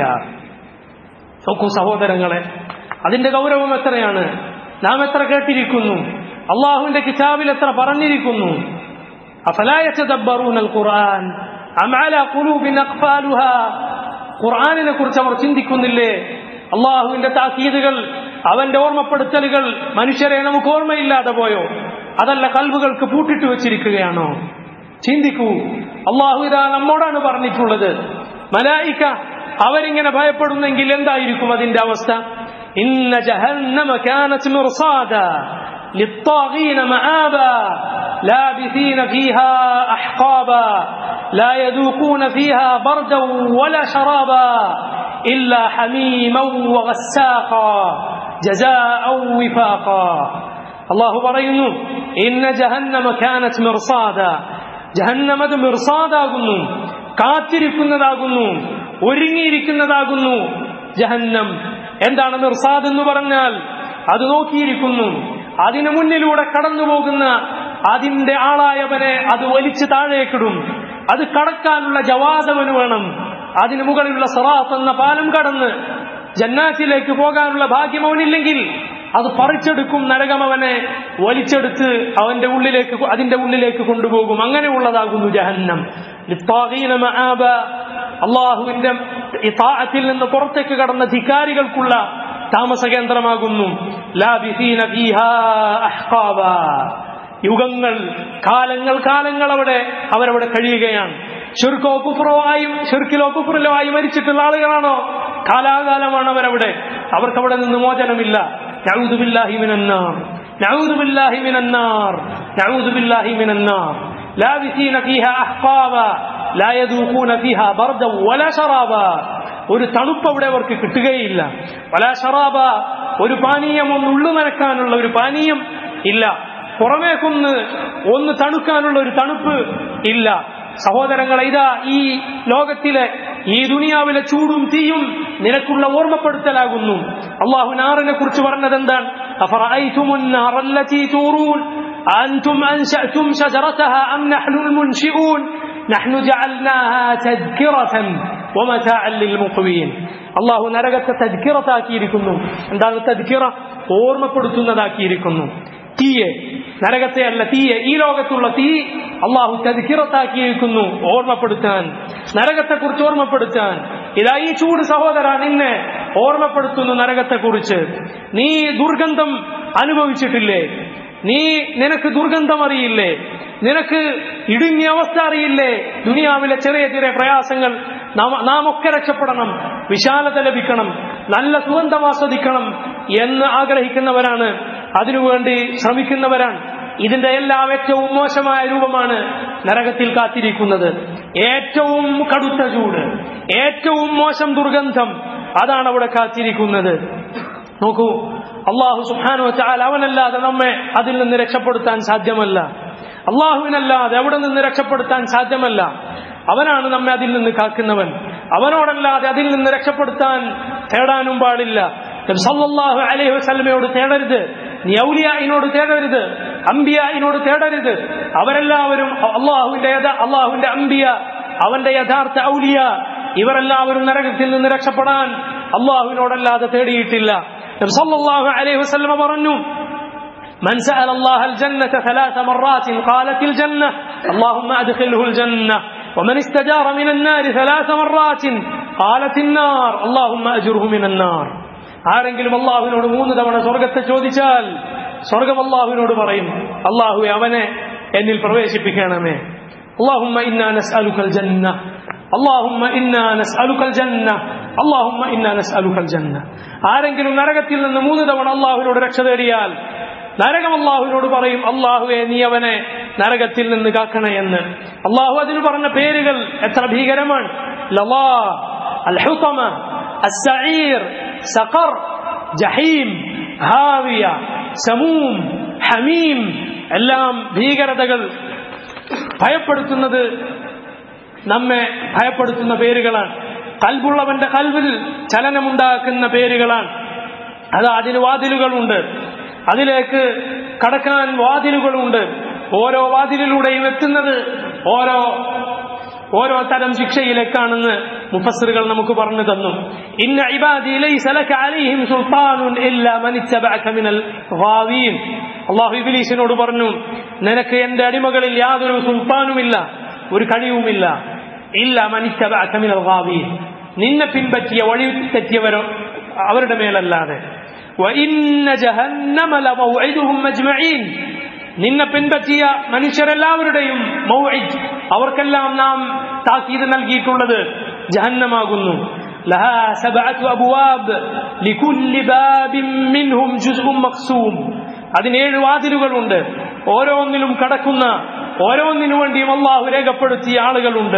S1: നോക്കൂ സഹോദരങ്ങളെ അതിന്റെ ഗൗരവം എത്രയാണ് നാം എത്ര കേട്ടിരിക്കുന്നു അള്ളാഹുവിന്റെ കിതാബിൽ എത്ര പറഞ്ഞിരിക്കുന്നു അഫലായച്ചതബ്ബറൂൻ അൽ ഖുർആൻ അമാല ഖുലൂബിൻ അഖ്ഫാലുഹാ ഖുർആനിനെ കുറിച്ച് അവർ ചിന്തിക്കുന്നില്ലേ അള്ളാഹുവിന്റെ താക്കീതുകൾ അവന്റെ ഓർമ്മപ്പെടുത്തലുകൾ മനുഷ്യരെ നമുക്ക് ഓർമ്മയില്ലാതെ പോയോ അതല്ല കൽവുകൾക്ക് പൂട്ടിട്ട് വെച്ചിരിക്കുകയാണോ ചിന്തിക്കൂ അള്ളാഹു ഇതാ നമ്മോടാണ് പറഞ്ഞിട്ടുള്ളത് മലായിക്ക അവരിങ്ങനെ ഭയപ്പെടുന്നെങ്കിൽ എന്തായിരിക്കും അതിന്റെ അവസ്ഥ ഇന്ന ജഹന്നമ കാനത്ത് മിർസാദ للطاغين مآبا لابثين فيها أحقابا لا يذوقون فيها بردا ولا شرابا إلا حميما وغساقا جزاء وفاقا الله പറയുന്നു إن جهنم كانت مرصادا ജഹന്നമത് മിർസാദാകുന്നു കാത്തിരിക്കുന്നതാകുന്നു ഒരുങ്ങിയിരിക്കുന്നതാകുന്നു ജഹന്നം എന്താണ് മിർസാദ് എന്ന് പറഞ്ഞാൽ അത് നോക്കിയിരിക്കുന്നു അതിനു മുന്നിലൂടെ കടന്നു പോകുന്ന അതിന്റെ ആളായവനെ അത് വലിച്ചു താഴേക്കിടും അത് കടക്കാനുള്ള ജവാദവന് വേണം അതിന് മുകളിലുള്ള സറാത്ത് എന്ന പാലം കടന്ന് ജന്നാത്തിലേക്ക് പോകാനുള്ള ഭാഗ്യം അവനില്ലെങ്കിൽ അത് പറിച്ചെടുക്കും നരകം അവനെ വലിച്ചെടുത്ത് അവന്റെ ഉള്ളിലേക്ക് അതിന്റെ ഉള്ളിലേക്ക് കൊണ്ടുപോകും അങ്ങനെയുള്ളതാകുന്നു ജഹന്നം അള്ളാഹുവിന്റെ ഇതാഅത്തിൽ നിന്ന് പുറത്തേക്ക് കടന്ന ധിക്കാരികൾക്കുള്ള താമസ കേന്ദ്രമാകുന്നു യുഗങ്ങൾ കാലങ്ങൾ കാലങ്ങൾ അവിടെ അവരവിടെ കഴിയുകയാണ് ഷെർക്കോ കുഫറോ ആയും ഷെർക്കിലോ കുഫറിലോ ആയി മരിച്ചിട്ടുള്ള ആളുകളാണോ കാലാകാലമാണ് അവരവിടെ അവർക്ക് അവിടെ നിന്ന് മോചനമില്ല نعوذ بالله من النار نعوذ بالله من النار نعوذ بالله من النار لابثين فيها أحقابا لا يذوقون فيها بردا ولا شرابا ഒരു തണുപ്പ് അവിടെ അവർക്ക് കിട്ടുകയില്ല വലാ ഷറാബ ഒരു പാനീയം ഒന്ന് ഉള്ളു നനക്കാനുള്ള ഒരു പാനീയം ഇല്ല പുറമേക്കൊന്ന് ഒന്ന് തണുക്കാനുള്ള ഒരു തണുപ്പ് ഇല്ല സഹോദരങ്ങളെ ഇതാ ഈ ലോകത്തിലെ ഈ ദുനിയാവിലെ ചൂടും തീയും നിനക്കുള്ള ഓർമ്മപ്പെടുത്തലാകുന്നു അള്ളാഹു നാറിനെ കുറിച്ച് പറഞ്ഞത് എന്താണ് أنتم أنشأتم شجرتها أم نحن المنشئون نحن جعلناها تذكرة ومتاعا للمقوين അള്ളാഹു നരകത്തെ തദ്ക്കിറത്താക്കിയിരിക്കുന്നു എന്താണ് തദ്ക്കിറ ഓർമ്മപ്പെടുത്തുന്നതാക്കിയിരിക്കുന്നു തീയെ നരകത്തെ അല്ല തീയെ ഈ ലോകത്തുള്ള തീ അള്ളാഹു തദ്ക്കിറത്താക്കിയിരിക്കുന്നു ഓർമ്മപ്പെടുത്താൻ നരകത്തെക്കുറിച്ച് ഓർമ്മപ്പെടുത്താൻ ഇതാ ഈ ചൂട് സഹോദര നിന്നെ ഓർമ്മപ്പെടുത്തുന്നു നരകത്തെക്കുറിച്ച് നീ ദുർഗന്ധം അനുഭവിച്ചിട്ടില്ലേ നീ നിനക്ക് ദുർഗന്ധം അറിയില്ലേ നിനക്ക് ഇടുങ്ങിയ അവസ്ഥ അറിയില്ലേ ദുനിയാവിലെ ചെറിയ ചെറിയ പ്രയാസങ്ങൾ നാം ഒക്കെ രക്ഷപ്പെടണം വിശാലത ലഭിക്കണം നല്ല സുഗന്ധം ആസ്വദിക്കണം എന്ന് ആഗ്രഹിക്കുന്നവരാണ് അതിനുവേണ്ടി ശ്രമിക്കുന്നവരാണ് ഇതിന്റെ എല്ലാം ഏറ്റവും മോശമായ രൂപമാണ് നരകത്തിൽ കാത്തിരിക്കുന്നത് ഏറ്റവും കടുത്ത ചൂട് ഏറ്റവും മോശം ദുർഗന്ധം അതാണ് അവിടെ കാത്തിരിക്കുന്നത് നോക്കൂ അള്ളാഹു സുഹാനോ ചാൽ അവനല്ലാതെ നമ്മെ അതിൽ നിന്ന് രക്ഷപ്പെടുത്താൻ സാധ്യമല്ല അള്ളാഹുവിനല്ലാതെ അവിടെ നിന്ന് രക്ഷപ്പെടുത്താൻ സാധ്യമല്ല അവനാണ് നമ്മെ അതിൽ നിന്ന് കാക്കുന്നവൻ അവനോടല്ലാതെ അതിൽ നിന്ന് രക്ഷപ്പെടുത്താൻ തേടാനും പാടില്ല നബി സല്ലല്ലാഹു അലൈഹി വസല്ലമയോട് തേടരുത് നീ ഔലിയായിനോട് തേടരുത് അംബിയായിനോട് തേടരുത് അവരെല്ലാവരും അള്ളാഹുവിന്റെ യഥാ- അള്ളാഹുവിന്റെ അംബിയ അവന്റെ യഥാർത്ഥ ഔലിയ ഇവരെല്ലാവരും നരകത്തിൽ നിന്ന് രക്ഷപ്പെടാൻ അള്ളാഹുവിനോടല്ലാതെ തേടിയിട്ടില്ല നബി സല്ലല്ലാഹു അലൈഹി വസല്ലമ പറഞ്ഞു من سأل الله الجنة ثلاث مرات قالت الجنة اللهم أدخله الجنة ومن استجار من النار ثلاث مرات قالت النار اللهم أجره من النار ആരെങ്കിലും അള്ളാഹുവിനോട് മൂന്ന് തവണ സ്വർഗത്തെ ചോദിച്ചാൽ സ്വർഗം അള്ളാഹുവിനോട് പറയും അള്ളാഹു അവനെ എന്നിൽ പ്രവേശിപ്പിക്കണമേ اللهم إنا نسألك الجنة اللهم إنا نسألك الجنة اللهم إنا نسألك الجنة ആരെങ്കിലും നരകത്തിൽ നിന്ന് മൂന്ന് തവണ അള്ളാഹുവിനോട് രക്ഷ തേടിയാൽ നരകം അള്ളാഹുവിനോട് പറയും അള്ളാഹുവെ നീ അവനെ നരകത്തിൽ നിന്ന് കാക്കണേ എന്ന് അള്ളാഹു അതിന് പറഞ്ഞ പേരുകൾ എത്ര ഭീകരമാണ് ലലാ അൽഹുതമ السعير സഖർ ജഹീം ഹാവിയ സമൂം ഹമീം എല്ലാം ഭീകരതകൾ ഭയപ്പെടുത്തുന്നത് നമ്മെ ഭയപ്പെടുത്തുന്ന പേരുകളാണ് കൽബുള്ളവന്റെ കൽവിൽ ചലനമുണ്ടാക്കുന്ന പേരുകളാണ് അത് അതിന് വാതിലുകളുണ്ട് അതിലേക്ക് കടക്കാൻ വാതിലുകളുണ്ട് ഓരോ വാതിലിലൂടെയും എത്തുന്നത് ഓരോ ഓരോ തരം ശിക്ഷയിലേക്കാണെന്ന് മുഫസ്സിറുകൾ നമുക്ക് പറഞ്ഞു തന്നു ഇന്ന ഇബാദി ലൈസ ലക അലൈഹിം സുൽത്താനുൻ ഇല്ലാ മൻ ഇത്തബഅക മിനൽ ഗാവീൻ അല്ലാഹു ഇബ്ലീസിനോട് പറഞ്ഞു നിനക്ക് എന്റെ അടിമകളിൽ യാതൊരു സുൽത്താനുമില്ല ഒരു കഴിവുമില്ല ഇല്ല മൻ ഇത്തബഅക മിനൽ ഗാവീൻ നിന്നെ പിൻപറ്റിയ വഴി തെറ്റിയവരോ അവരുടെ മേലല്ലാതെ وإن جهنم لموعدهم أجمعين നിന്നെ പിൻപറ്റിയ മനുഷ്യരെല്ലാവരുടെയും മൗഇദ് അവർക്കെല്ലാം നാം താക്കീത് നൽകിയിട്ടുള്ളത് ജഹന്നമാകുന്നു لها سبعة أبواب لكل باب منهم جزء مقسوم അതിന് ഏഴ് വാതിലുകളുണ്ട് ഓരോന്നിലും കടക്കുന്ന ഓരോന്നിനു വേണ്ടിയും അള്ളാഹു രേഖപ്പെടുത്തിയ ആളുകളുണ്ട്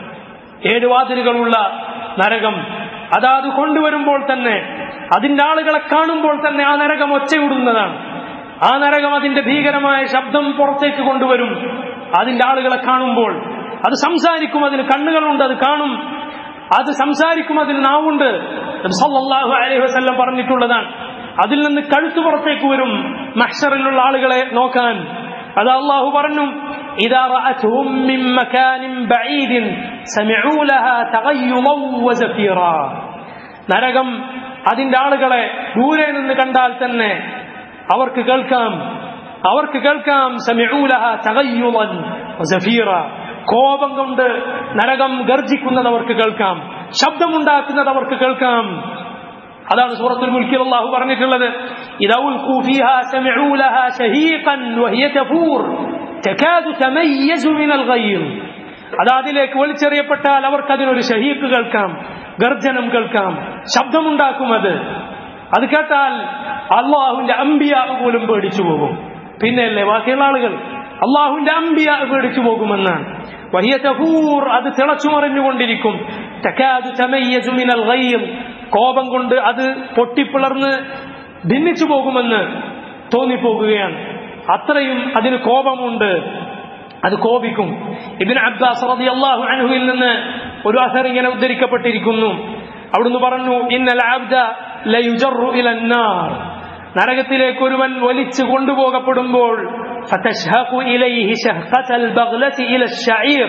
S1: ഏഴ് വാതിലുകളുള്ള നരകം അതാത് കൊണ്ടുവരുമ്പോൾ തന്നെ അതിന്റെ ആളുകളെ കാണുമ്പോൾ തന്നെ ആ നരകം ഒച്ചയിടുന്നതാണ് ആ നരകം അതിന്റെ ഭീകരമായ ശബ്ദം പുറത്തേക്ക് കൊണ്ടുവരും അതിന്റെ ആളുകളെ കാണുമ്പോൾ അത് സംസാരിക്കും അതിന് കണ്ണുകളുണ്ട് അത് കാണും അത് സംസാരിക്കും അതിന് നാവുണ്ട് നബി സല്ലല്ലാഹു അലൈഹി വസല്ലം പറഞ്ഞിട്ടുള്ളതാണ് അതിൽ നിന്ന് കഴുത്തു പുറത്തേക്ക് വരും മഹ്ഷറിലുള്ള ആളുകളെ നോക്കാൻ അത് അള്ളാഹു പറഞ്ഞു إذا رأتهم من مكان بعيد سمعوا لها تغيظا وزفيرا നരകം അതിന്റെ ആളുകളെ ദൂരെ നിന്ന് കണ്ടാൽ തന്നെ അവർക്ക് കേൾക്കാം അവർക്ക് കേൾക്കാം സമീഊലഹ തഗയ്യുളൻ വസഫീറ കോപം കൊണ്ട് നരകം ഗർജിക്കുന്നത് അവർക്ക് കേൾക്കാം ശബ്ദമുണ്ടാക്കുന്നത് അവർക്ക് കേൾക്കാം അതാണ് സൂറത്തുൽ മുൽക്കിൽ അല്ലാഹു പറഞ്ഞിട്ടുള്ളത് ഇദാ ഉൽഖൂ ഫീഹാ സമീഉ ലഹാ ശഹീഖൻ വഹിയ തഫൂർ തകാദു തമയ്യസു മിനൽ ഗയ്ർ അത് അതിലേക്ക് വലിച്ചെറിയപ്പെട്ടാൽ അവർക്ക് അതിനൊരു ഷഹീഖ് കേൾക്കാം ഗർജനം കേൾക്കാം ശബ്ദമുണ്ടാക്കും അത് അത് കേട്ടാൽ അള്ളാഹുവിന്റെ അമ്പിയ പോലും പേടിച്ചു പോകും പിന്നെയല്ലേ ബാക്കിയുള്ള ആളുകൾ അള്ളാഹുവിന്റെ അമ്പിയ പേടിച്ചു പോകുമെന്നാണ് വഹിയ തഹൂർ അത് തിളച്ചു മറിഞ്ഞുകൊണ്ടിരിക്കും തകാദു തമയ്യസു മിനൽ ഗയ്ർ കോപം കൊണ്ട് അത് പൊട്ടിപ്പിളർന്ന് ഭിന്നിച്ചു പോകുമെന്ന് തോന്നിപ്പോകുകയാണ് അത്രയും അതിന് കോപമുണ്ട് അത് കോപിക്കും ഇബിൻ അബ്ബാസ് റളിയല്ലാഹു അൻഹുവിൽ നിന്ന് ഒരു അസർ ഇങ്ങനെ ഉദ്ധരിക്കപ്പെട്ടിരിക്കുന്നു അവിടുന്ന് പറഞ്ഞു ഇന്നൽ അബ്ദ ലയുജറു ഇലൻ നാർ നരകത്തിലേക്ക് ഒരുവൻ വലിച്ചു കൊണ്ടുപോകപ്പെടുമ്പോൾ ഫതശ്ഹഖു ഇലൈഹി ശഹഖതൽ ബഗ്ലതി ഇല الشعير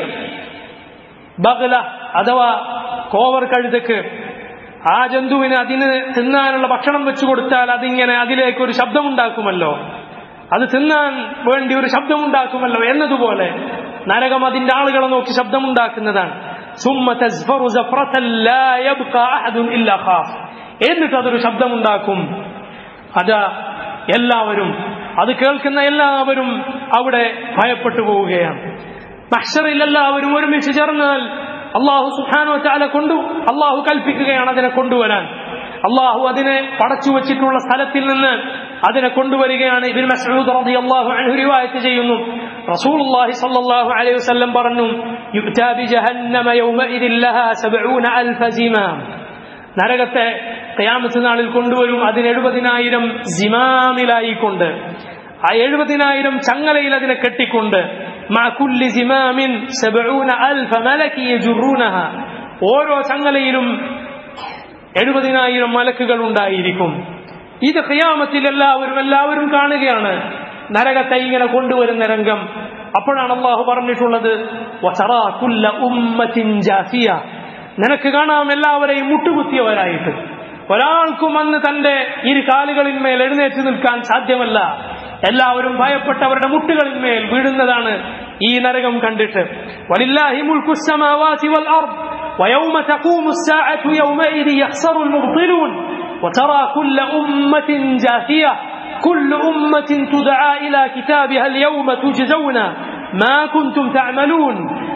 S1: ബഗ്ല അഥവാ കോവർ കഴുതക്ക് ആ ജന്തുവിന് അതിന് തിന്നാനുള്ള ഭക്ഷണം വെച്ചു കൊടുത്താൽ അതിങ്ങനെ അതിലേക്ക് ഒരു ശബ്ദമുണ്ടാക്കുമല്ലോ അത് തിന്നാൻ വേണ്ടി ഒരു ശബ്ദമുണ്ടാക്കുമല്ലോ എന്നതുപോലെ നരകം അതിന്റെ ആളുകളെ നോക്കി ശബ്ദമുണ്ടാക്കുന്നതാണ് ثم تزفر زفرة لا يبقى أحد إلا خاف എന്നിട്ട് അതൊരു ശബ്ദമുണ്ടാക്കും അത് എല്ലാവരും അത് കേൾക്കുന്ന എല്ലാവരും അവിടെ ഭയപ്പെട്ടു പോവുകയാണ് മഹ്ഷറിൽ എല്ലാവരും ഒരുമിച്ച് ചേർന്നാൽ അള്ളാഹു സുഹാനോ ചാല കൊണ്ടു അള്ളാഹു കൽപ്പിക്കുകയാണ് അതിനെ കൊണ്ടുവരാൻ അള്ളാഹു അതിനെ പടച്ചു വച്ചിട്ടുള്ള സ്ഥലത്തിൽ നിന്ന് അതിനെ കൊണ്ടുവരികയാണ് ഇബിൻ മസൂദ് റളിയല്ലാഹു അൻഹു റിവായത്ത് ചെയ്യുന്നു റസൂലുള്ളാഹി സ്വല്ലല്ലാഹു അലൈഹി വസല്ലം പറഞ്ഞു യുക്താ ബി ജഹന്നമ യൗമഇദിൻ ലഹാ 70 അൽഫ സിമാം നരകത്തെ ഖിയാമത്ത് നാളിൽ കൊണ്ടുവരും അതിന് എഴുപതിനായിരം സിമാമിലായിക്കൊണ്ട് ആ എഴുപതിനായിരം ചങ്ങലയിൽ അതിനെ കെട്ടിക്കൊണ്ട് മാ കുല്ലി സിമാമിൻ 70 അൽഫ മലക്കി യജുറൂനഹ ഓരോ ചങ്ങലയിലും എഴുപതിനായിരം മലക്കുകൾ ഉണ്ടായിരിക്കും ഇത് ഖിയാമത്തിൽ എല്ലാവരും എല്ലാവരും കാണുകയാണ് നരകത്തെ ഇങ്ങനെ കൊണ്ടുവരുന്ന രംഗം അപ്പോഴാണ് അള്ളാഹു പറഞ്ഞിട്ടുള്ളത് "വതറാ കുല്ല ഉമ്മത്തിൻ ജാസിയ." നിനക്ക് കാണാം എല്ലാവരെയും മുട്ടുകുത്തിയവരായിട്ട് ഒരാൾക്കും അന്ന് തന്റെ ഇരു കാലുകളിന്മേൽ എഴുന്നേറ്റ് നിൽക്കാൻ സാധ്യമല്ല എല്ലാവരും ഭയപ്പെട്ടവരുടെ മുട്ടുകളിന്മേൽ വീഴുന്നതാണ് ഈ നരകം കണ്ടിട്ട് വലില്ലാഹി മുൽക്കു السماوات والأرض ويوم تقوم الساعة يومئذ يخسر المبطلون وترى كل أمة جاثية كل أمة تدعى إلى كتابها اليوم تجزون ما كنتم تعملون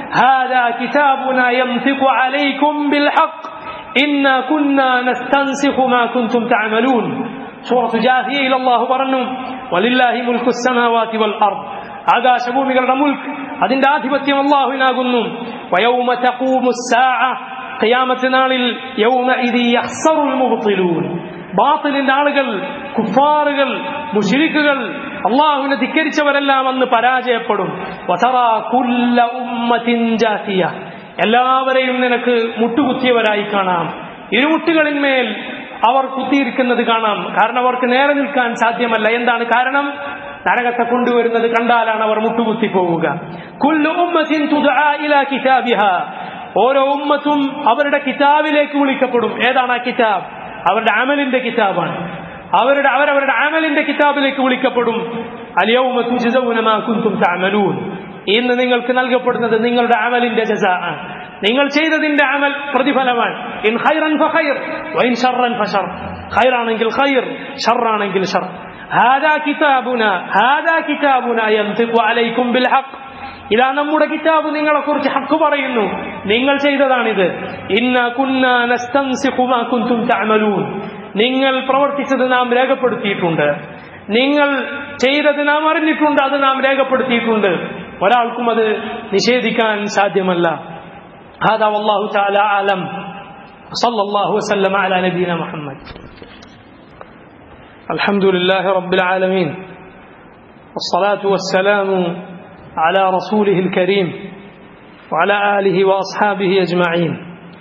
S1: هذا كتابنا ينطق عليكم بالحق إنا كنا نستنسخ ما كنتم تعملون സൂറത്ത് ജാഹിയയിൽ അള്ളാഹു പറഞ്ഞു വലില്ലാഹി മുൽക്കു സമാവാതി വൽ അർദ് ആകാശഭൂമികളുടെ മുൽക്ക് അതിന്റെ ആധിപത്യം അള്ളാഹുവിനാകുന്നു വയൗമ തഖൂമു സ്സാഅ ഖിയാമത്ത് നാളിൽ യൗമഇദി യഖ്സറുൽ മുബ്തിലൂൻ ബാത്തിലിന്റെ ആളുകൾ കുഫാറുകൾ മുഷിരിക്കുകൾ അള്ളാഹുവിനെ ധിക്കരിച്ചവരെല്ലാം അന്ന് പരാജയപ്പെടും വതറാ കുല്ല ഉമ്മത്തിൻ ജാസിയ എല്ലാവരെയും നിനക്ക് മുട്ടുകുത്തിയവരായി കാണാം ഇരുമുട്ടുകളിന്മേൽ അവർ കുത്തിയിരിക്കുന്നത് കാണാം കാരണം അവർക്ക് നേരെ നിൽക്കാൻ സാധ്യമല്ല എന്താണ് കാരണം നരകത്തെ കൊണ്ടുവരുന്നത് കണ്ടാലാണ് അവർ മുട്ടുകുത്തി പോവുക കുല്ലു ഉമ്മത്തിൻ തുദ്ആ ഇലാ കിതാബിഹാ ഓരോ ഉമ്മത്തും അവരുടെ കിതാബിലേക്ക് വിളിക്കപ്പെടും ഏതാണ് ആ കിതാബ് അവരുടെ അമലിന്റെ കിതാബാണ് അവരുടെ അവരവരുടെ അമലിന്റെ കിതാബിലേക്ക് വിളിക്കപ്പെടും അലിയൗമ തുജ്സൗന മാ കുൻതും തഅമലൂൻ ഇന്ന് നിങ്ങൾക്ക് നൽകപ്പെടുന്നത് നിങ്ങളുടെ അമലിന്റെ ജസാ ആണ് നിങ്ങൾ ചെയ്തതിന്റെ അമൽ പ്രതിഫലമാണ് ഇൻ ഖൈറൻ ഫഖൈർ വഇൻ ഷർറൻ ഫശർ ഖൈറാണെങ്കിൽ ഖൈർ ഷർറാണെങ്കിൽ ഷർ ഹാദാ കിതാബുന ഹാദാ കിതാബുന യൻതിഖു അലൈക്കും ബിൽ ഹഖ് ഇതാ നമ്മുടെ കിതാബ് നിങ്ങളെ കുറിച്ച് ഹക്ക് പറയുന്നു നിങ്ങൾ ചെയ്തതാണിത് ഇന്ന കുന്ന നസ്തൻസിഖു മാ കുൻതും തഅമലൂൻ നിങ്ങൾ പ്രവർത്തിച്ചത് നാം രേഖപ്പെടുത്തിയിട്ടുണ്ട് നിങ്ങൾ ചെയ്തത് നാം അറിഞ്ഞിട്ടുണ്ട് അത് നാം രേഖപ്പെടുത്തിയിട്ടുണ്ട് ഒരാൾക്കും അത് നിഷേധിക്കാൻ സാധ്യമല്ല هذا والله تعالى أعلم صلى الله وسلم على نبينا محمد الحمد لله رب العالمين والصلاة والسلام على رسوله الكريم وعلى آله وأصحابه أجمعين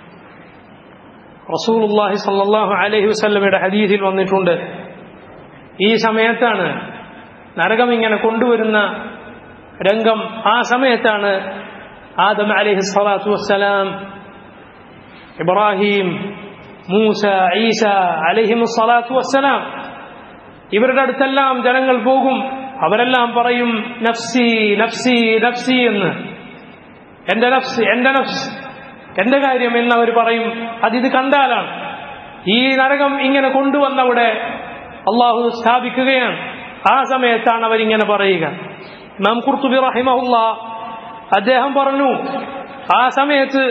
S1: റസൂൽ അള്ളാഹി സല്ലാഹു അലഹി വസ്ല്ലമയുടെ ഹദീസിൽ വന്നിട്ടുണ്ട് ഈ സമയത്താണ് നരകം ഇങ്ങനെ കൊണ്ടുവരുന്ന രംഗം ആ സമയത്താണ് ആദം അലഹി സ്വലാത്തു വസ്സലാം ഇബ്രാഹിം മൂസ ഈസ അലഹിം സ്വലാത്തു വസ്സലാം ഇവരുടെ അടുത്തെല്ലാം ജനങ്ങൾ പോകും അവരെല്ലാം പറയും നഫ്സി നഫ്സി നഫ്സി എന്ന് എന്റെ നഫ്സ് എന്റെ നഫ്സ് എന്റെ കാര്യം എന്ന് അവർ പറയും അതിത് കണ്ടാലാണ് ഈ നരകം ഇങ്ങനെ കൊണ്ടുവന്നവിടെ അള്ളാഹു സ്ഥാപിക്കുകയാണ് ആ സമയത്താണ് അവരിങ്ങനെ പറയുക നാം കുർത്തുബി റഹിമഹുല്ല അദ്ദേഹം പറഞ്ഞു ആ സമയത്ത്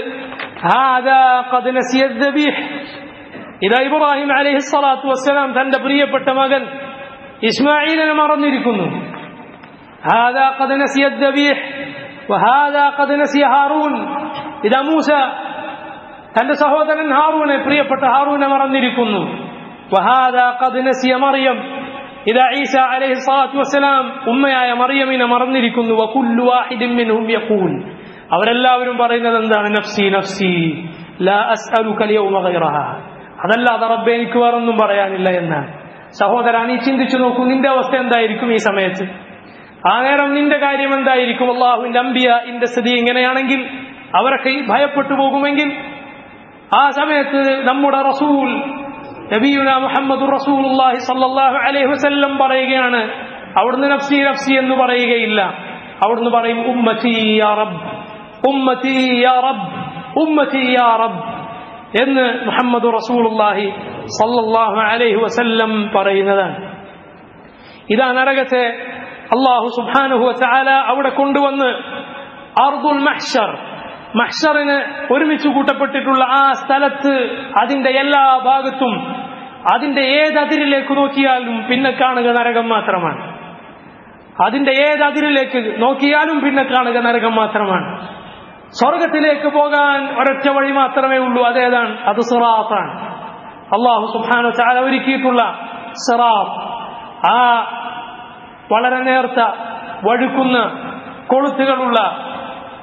S1: ഇതാ ഇബ്രാഹിം അലൈഹി സ്വലാത്തു വസ്സലാം തന്റെ പ്രിയപ്പെട്ട മകൻ ഇസ്മായിലിനെ മറന്നിരിക്കുന്നു هذا قد نسي الذبيح وهذا قد نسي هارون ഇതാ മൂസ തന്റെ സഹോദരൻ ഹാറൂനെ പ്രിയപ്പെട്ട ഹാറൂനെ മറന്നിരിക്കുന്നു وهذا قد نسي مريم ഇതാ ഈസ അലൈഹി സ്വലാത്തു വസ്സലാം ഉമ്മയായ മറിയമിനെ മറന്നിരിക്കുന്നു വകുല്ലു വാഹിദിൻ മിൻഹും യഖൂൽ അവരെല്ലാവരും പറയുന്നത് എന്താണ് നഫ്സി നഫ്സി ലാ അസ്അലുക അൽയൗമ ഗൈറഹ അതല്ലാതെ റബ്ബെ എനിക്ക് വേറൊന്നും പറയാനില്ല എന്നാണ് സഹോദര നീ ചിന്തിച്ചു നോക്കൂ നിന്റെ അവസ്ഥ എന്തായിരിക്കും ഈ സമയത്ത് ആ നേരം നിന്റെ കാര്യം എന്തായിരിക്കും അള്ളാഹുവിന്റെ അമ്പിയ ഇന്റെ സ്ഥിതി ഇങ്ങനെയാണെങ്കിൽ അവരൊക്കെ ഭയപ്പെട്ടു പോകുമെങ്കിൽ ആ സമയത്ത് നമ്മുടെ റസൂൽ നബിയുന മുഹമ്മദ് റസൂലുള്ളാഹി സല്ലല്ലാഹു അലൈഹി വസല്ലം പറയുകയാണ് അവിടുന്ന് നഫ്സി നഫ്സി എന്ന് പറയുകയില്ല അവിടുന്ന് പറയും ഉമ്മത്തി യാ റബ്ബ് ഉമ്മത്തി യാ റബ്ബ് ഉമ്മത്തി യാ റബ്ബ് എന്ന് മുഹമ്മദ് റസൂലുള്ളാഹി സല്ലല്ലാഹു അലൈഹി വസല്ലം പറയുന്നതാണ് ഇതാ നരകത്തെ അള്ളാഹു സുബ്ഹാനഹു വതആല അവിടെ കൊണ്ടുവന്ന് അർദുൽ മഹ്ശർ മഹ്ഷറിന് ഒരുമിച്ച് കൂട്ടപ്പെട്ടിട്ടുള്ള ആ സ്ഥലത്ത് അതിന്റെ എല്ലാ ഭാഗത്തും അതിന്റെ ഏത് അതിരിലേക്ക് നോക്കിയാലും പിന്നെ കാണുക നരകം മാത്രമാണ് അതിന്റെ ഏത് അതിരിലേക്ക് നോക്കിയാലും പിന്നെ കാണുക നരകം മാത്രമാണ് സ്വർഗത്തിലേക്ക് പോകാൻ ഒരൊറ്റ വഴി മാത്രമേ ഉള്ളൂ അതേതാണ് അത് സിറാത്താണ് അള്ളാഹു സുബാന ചാല ഒരുക്കിയിട്ടുള്ള സിറാത്ത് ആ വളരെ നേർത്ത വഴുക്കുന്ന കൊളുത്തുകളുള്ള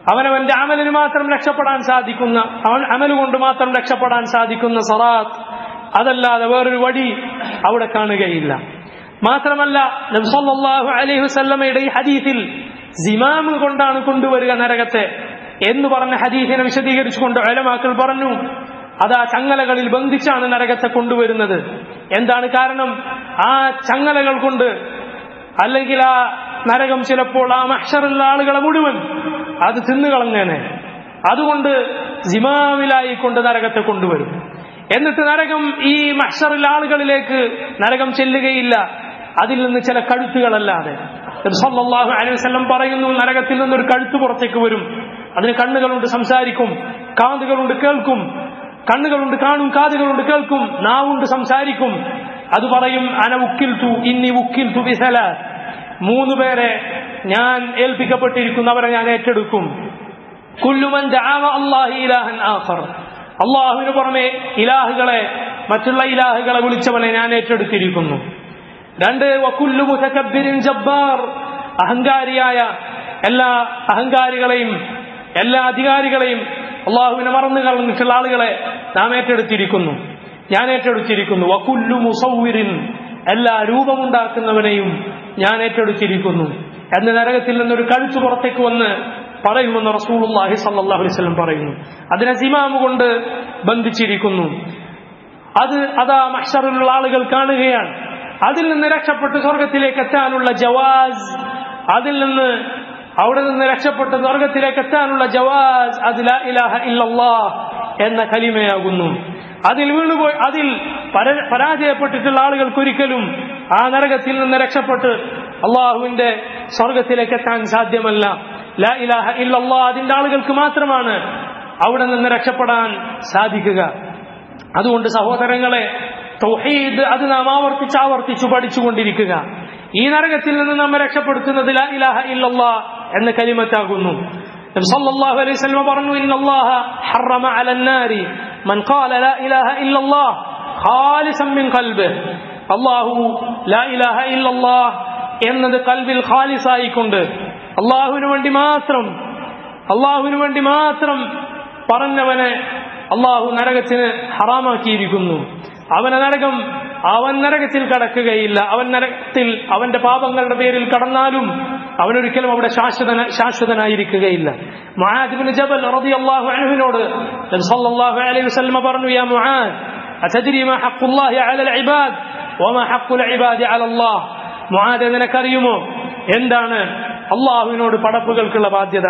S1: അവനവന്റെ അമലിന് മാത്രം രക്ഷപ്പെടാൻ സാധിക്കുന്ന അവൻ അമല് കൊണ്ട് മാത്രം രക്ഷപ്പെടാൻ സാധിക്കുന്ന സറാത്ത് അതല്ലാതെ വേറൊരു വഴി അവിടെ കാണുകയില്ല മാത്രമല്ല നബ്സല്ലാഹു അലൈഹി വസല്ലമയുടെ ഈ ഹദീസിൽ സിമാമ് കൊണ്ടാണ് കൊണ്ടുവരിക നരകത്തെ എന്ന് പറഞ്ഞ ഹദീസിനെ വിശദീകരിച്ചുകൊണ്ട് അലമാക്കൾ പറഞ്ഞു അത് ആ ചങ്ങലകളിൽ ബന്ധിച്ചാണ് നരകത്തെ കൊണ്ടുവരുന്നത് എന്താണ് കാരണം ആ ചങ്ങലകൾ കൊണ്ട് അല്ലെങ്കിൽ ആ നരകം ചിലപ്പോൾ ആ മഹ്ഷറുള്ള ആളുകളെ മുഴുവൻ അത് തിന്നുകളഞ്ഞേനെ അതുകൊണ്ട് ജിമാവിലായി കൊണ്ട് നരകത്തെ കൊണ്ടുവരും എന്നിട്ട് നരകം ഈ മഹ്ഷറുള്ള ആളുകളിലേക്ക് നരകം ചെല്ലുകയില്ല അതിൽ നിന്ന് ചില കഴുത്തുകളല്ലാതെ സല്ലല്ലാഹു അലൈഹി വസല്ലം പറയുന്നു നരകത്തിൽ നിന്നൊരു കഴുത്ത് പുറത്തേക്ക് വരും അതിന് കണ്ണുകളുണ്ട് സംസാരിക്കും കാതുകളുണ്ട് കേൾക്കും കണ്ണുകളുണ്ട് കാണും കാതുകളുണ്ട് കേൾക്കും നാവുണ്ട് സംസാരിക്കും അത് പറയും അന ഉക്കിൽ തു ഇന്നി ഉക്കിൽ തു ബിസല മൂന്ന് പേരെ ഞാൻ ഏൽപ്പിക്കപ്പെട്ടിരിക്കുന്നു അവരെ ഞാൻ ഏറ്റെടുക്കും കുല്ലുമൻ ദഅവ അല്ലാഹി ഇലാഹൻ ആഖർ അള്ളാഹുവിന് പുറമെ ഇലാഹുകളെ മറ്റുള്ള ഇലാഹുകളെ വിളിച്ചവനെ ഞാൻ ഏറ്റെടുത്തിരിക്കുന്നു രണ്ട് വക്കുല്ലു മുതക്കബ്ബിരിൻ ജബ്ബാർ അഹങ്കാരിയായ എല്ലാ അഹങ്കാരികളെയും എല്ലാ അധികാരികളെയും അള്ളാഹുവിനെ മറന്നു കളഞ്ഞിട്ടുള്ള ആളുകളെ നാം ഏറ്റെടുത്തിരിക്കുന്നു ഞാൻ ഏറ്റെടുത്തിരിക്കുന്നു വക്കുല്ലു മുസൗവിരിൻ എല്ലാ രൂപമുണ്ടാക്കുന്നവനെയും ഞാൻ ഏറ്റെടുത്തിരിക്കുന്നു എന്ന് നരകത്തിൽ നിന്നൊരു കഴുത്തു പുറത്തേക്ക് വന്ന് പറയുമെന്ന് റസൂലുള്ളാഹി സല്ലല്ലാഹു അലൈഹി വസല്ലം പറയുന്നു അതിനെ സിമാമ് കൊണ്ട് ബന്ധിച്ചിരിക്കുന്നു അത് അതാ മഹ്ഷറിലുള്ള ആളുകൾ കാണുകയാണ് അതിൽ നിന്ന് രക്ഷപ്പെട്ട് സ്വർഗത്തിലേക്ക് എത്താനുള്ള ജവാസ് അതിൽ നിന്ന് അവിടെ നിന്ന് രക്ഷപ്പെട്ട് സ്വർഗത്തിലേക്ക് എത്താനുള്ള ജവാസ് അത് ലാ ഇലാഹ ഇല്ലല്ലാഹ് എന്ന കലിമയാകുന്നു അതിൽ വീണുപോയി അതിൽ പര- പരാജയപ്പെട്ടിട്ടുള്ള ആളുകൾക്കൊരിക്കലും ആ നരകത്തിൽ നിന്ന് രക്ഷപ്പെട്ട് അള്ളാഹുവിന്റെ സ്വർഗത്തിലേക്ക് എത്താൻ സാധ്യമല്ല ലാ ഇലാഹ ഇല്ലല്ലാഹ് അതിന്റെ ആളുകൾക്ക് മാത്രമാണ് അവിടെ നിന്ന് രക്ഷപ്പെടാൻ സാധിക്കുക അതുകൊണ്ട് സഹോദരങ്ങളെ തൗഹീദ് അത് നാം ആവർത്തിച്ച് ആവർത്തിച്ചു പഠിച്ചുകൊണ്ടിരിക്കുക ഈ നരകത്തിൽ നിന്ന് നമ്മെ രക്ഷപ്പെടുത്തുന്നത് ലാ ഇലാഹ ഇല്ലല്ലാ എന്ന കലിമത്താകുന്നു നബി സല്ലല്ലാഹു അലൈഹി വസല്ലം പറഞ്ഞു ഇന്നല്ലാഹ ഹറമ അലൻ നാരി മൻ ഖാല ലാ ഇലാഹ ഇല്ലല്ലാഹ് ഖാലിസൻ മിൻ ഖൽബിഹി അല്ലാഹു ലാ ഇലാഹ ഇല്ലല്ലാഹ് എന്നത് കൽബിൽ ഖാലിസായിക്കൊണ്ട് അള്ളാഹുവിന് വേണ്ടി മാത്രം അള്ളാഹുവിന് വേണ്ടി മാത്രം പറഞ്ഞവനെ അള്ളാഹു നരകത്തിന് ഹറാമാക്കിയിരിക്കുന്നു അവനെ നരകം അവൻ നരകത്തിൽ കടക്കുകയില്ല അവൻ നരകത്തിൽ അവന്റെ പാപങ്ങളുടെ പേരിൽ കടന്നാലും അവനൊരിക്കലും അവിടെ ശാശ്വത ശാശ്വതനായിരിക്കുകയില്ല മുആദിബിന് ജബൽ റളിയല്ലാഹു അൻഹുവിനോട് നബി സല്ലല്ലാഹു അലൈഹി വസല്ലം പറഞ്ഞു യാ മുആദ് അതദ്രി മാ ഹഖ്ഖുല്ലാഹി അലൽ ഇബാദ് വമാ ഹഖ്ഖുൽ ഇബാദി അലല്ലാഹ് മുആദ് നിനക്കറിയുമോ എന്താണ് അള്ളാഹുവിനോട് പടപ്പുകൾക്കുള്ള ബാധ്യത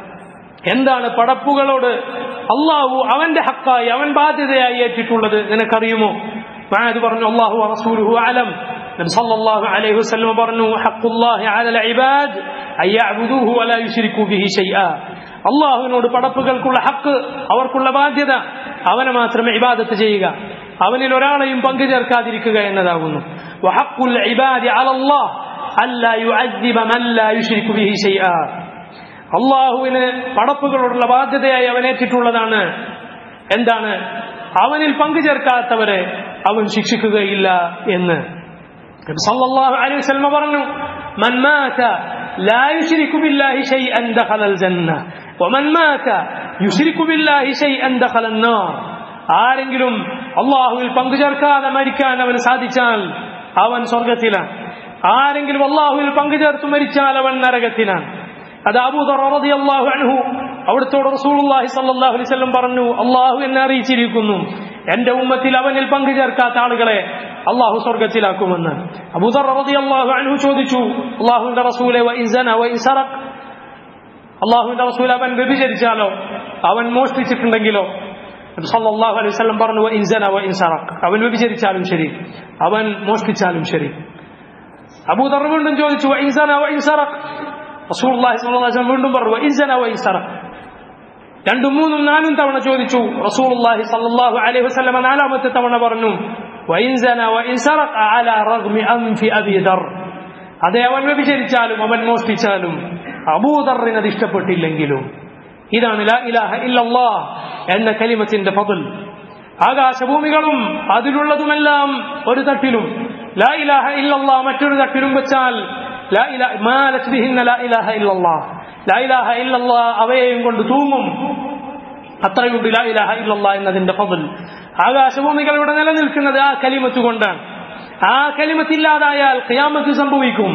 S1: എന്താണ് പടപ്പുകളോട് അള്ളാഹു അവന്റെ ഹക്കായി അവൻ ബാധ്യതയായി ഏറ്റിട്ടുള്ളത് നിനക്കറിയുമോ മാത് പറഞ്ഞു അള്ളാഹു റസൂലുഹു അലം നബി സല്ലല്ലാഹു അലൈഹി വസല്ലം പറഞ്ഞു ഹഖുല്ലാഹി അലൽ ഇബാദ് അയ്യഅബുദൂഹു വലാ യുശ്രികൂ ബിഹി ഷൈആ അള്ളാഹുവിനോട് പടപ്പുകൾക്കുള്ള ഹക്ക് അവർക്കുള്ള ബാധ്യത അവനെ മാത്രമേ ഇബാദത്ത് ചെയ്യുക അവനിൽ ഒരാളെയും പങ്കു ചേർക്കാതിരിക്കുക എന്നതാകുന്നു വഹഖുൽ ഇബാദി അലല്ലാഹ് അല്ലാ യുഅദ്ദിബ മൻ ലാ യുശ്രികു ബിഹി ഷൈആ അള്ളാഹുവിന് പടപ്പുകളോടുള്ള ബാധ്യതയായി അവൻ ഏറ്റിട്ടുള്ളതാണ് എന്താണ് അവനിൽ പങ്കു ചേർക്കാത്തവരെ അവൻ ശിക്ഷിക്കുകയില്ല എന്ന് നബി സല്ലല്ലാഹു അലൈഹി വസല്ലം പറഞ്ഞു മൻ മാത ലാ യുശ്രികു ബില്ലാഹി ശൈഅൻ ദഖലൽ ജന്ന വമൻ മാത യുശ്രികു ബില്ലാഹി ശൈഅൻ ദഖലൻ നാർ ആരെങ്കിലും അള്ളാഹുവിൽ പങ്കു ചേർക്കാതെ മരിക്കാൻ അവന് സാധിച്ചാൽ അവൻ സ്വർഗത്തിലാണ് ആരെങ്കിലും അള്ളാഹുവിൽ പങ്കു ചേർത്ത് മരിച്ചാൽ അവൻ നരകത്തിലാണ് അത് അബൂദർ റളിയല്ലാഹു അൻഹു അവിടുത്തോട് റസൂലുള്ളാഹി സ്വല്ലല്ലാഹു അലൈഹി വസല്ലം പറഞ്ഞു അള്ളാഹു എന്നെ അറിയിച്ചിരിക്കുന്നു എന്റെ ഉമ്മത്തിൽ അവനിൽ പങ്കു ചേർക്കാത്ത ആളുകളെ അള്ളാഹു സ്വർഗത്തിലാക്കുമെന്ന് അബൂദർ റളിയല്ലാഹു അൻഹു ചോദിച്ചു അള്ളാഹുവിന്റെ റസൂലെ വ ഇൻ സന വ ഇൻ സറഖ് അള്ളാഹുവിന്റെ റസൂൽ അവൻ വ്യഭിചരിച്ചാലോ അവൻ മോഷ്ടിച്ചിട്ടുണ്ടെങ്കിലോ നബി സല്ലല്ലാഹു അലൈഹി വസല്ലം പറഞ്ഞു വ ഇൻ സന വ ഇൻ സറഖ് അവൻ വ്യഭിചരിച്ചാലും ശരി അവൻ മോഷ്ടിച്ചാലും ശരി അബൂദർ വീണ്ടും ചോദിച്ചു വ ഇൻ സന വ ഇൻ സറഖ് റസൂലുള്ളാഹി സ്വല്ലല്ലാഹു അലൈഹി വസല്ലം വീണ്ടും പറഞ്ഞു വ ഇൻ സന വ ഇൻ സറഖ് രണ്ടും മൂന്നും നാലും തവണ ചോദിച്ചു റസൂലുള്ളാഹി സ്വല്ലല്ലാഹു അലൈഹി വസല്ലം നാലാമത്തെ തവണ പറഞ്ഞു വ ഇൻ സന വ ഇൻ സറഖ് അലാ റഗ്മി അൻഫി അബീ ദർ അതെ അവൻ വ്യഭിചരിച്ചാലും അവൻ മോഷ്ടിച്ചാലും അബൂദറിന് അത് ഇഷ്ടപ്പെട്ടില്ലെങ്കിലും ഇതാണ് ലാ ഇലാഹ ഇല്ലല്ലാഹ് എന്ന കലിമത്തിന്റെ ഫضل ആകാശഭൂമികളും അതിലുള്ളതുമെല്ലാം ഒരു തട്ടിലും ലാ ഇലാഹ ഇല്ലല്ലാഹ് മറ്റൊരു തട്ടിലും വെച്ചാൽ ലാ ഇലാ മാലത് ബിഹിന്ന ലാ ഇലാഹ ഇല്ലല്ലാഹ് ലായിലാഹ ഇല്ലല്ലാ അവയെയും കൊണ്ട് തൂങ്ങും അത്രയുണ്ട് ലായിലാഹ ഇല്ലല്ലാ എന്നതിന്റെ ഫضൽ ആകാശഭൂമികൾ ഇവിടെ നിലനിൽക്കുന്നത് ആ കലിമത്ത് കൊണ്ടാണ് ആ കലിമത്തില്ലാതായാൽ ഖിയാമത്ത് സംഭവിക്കും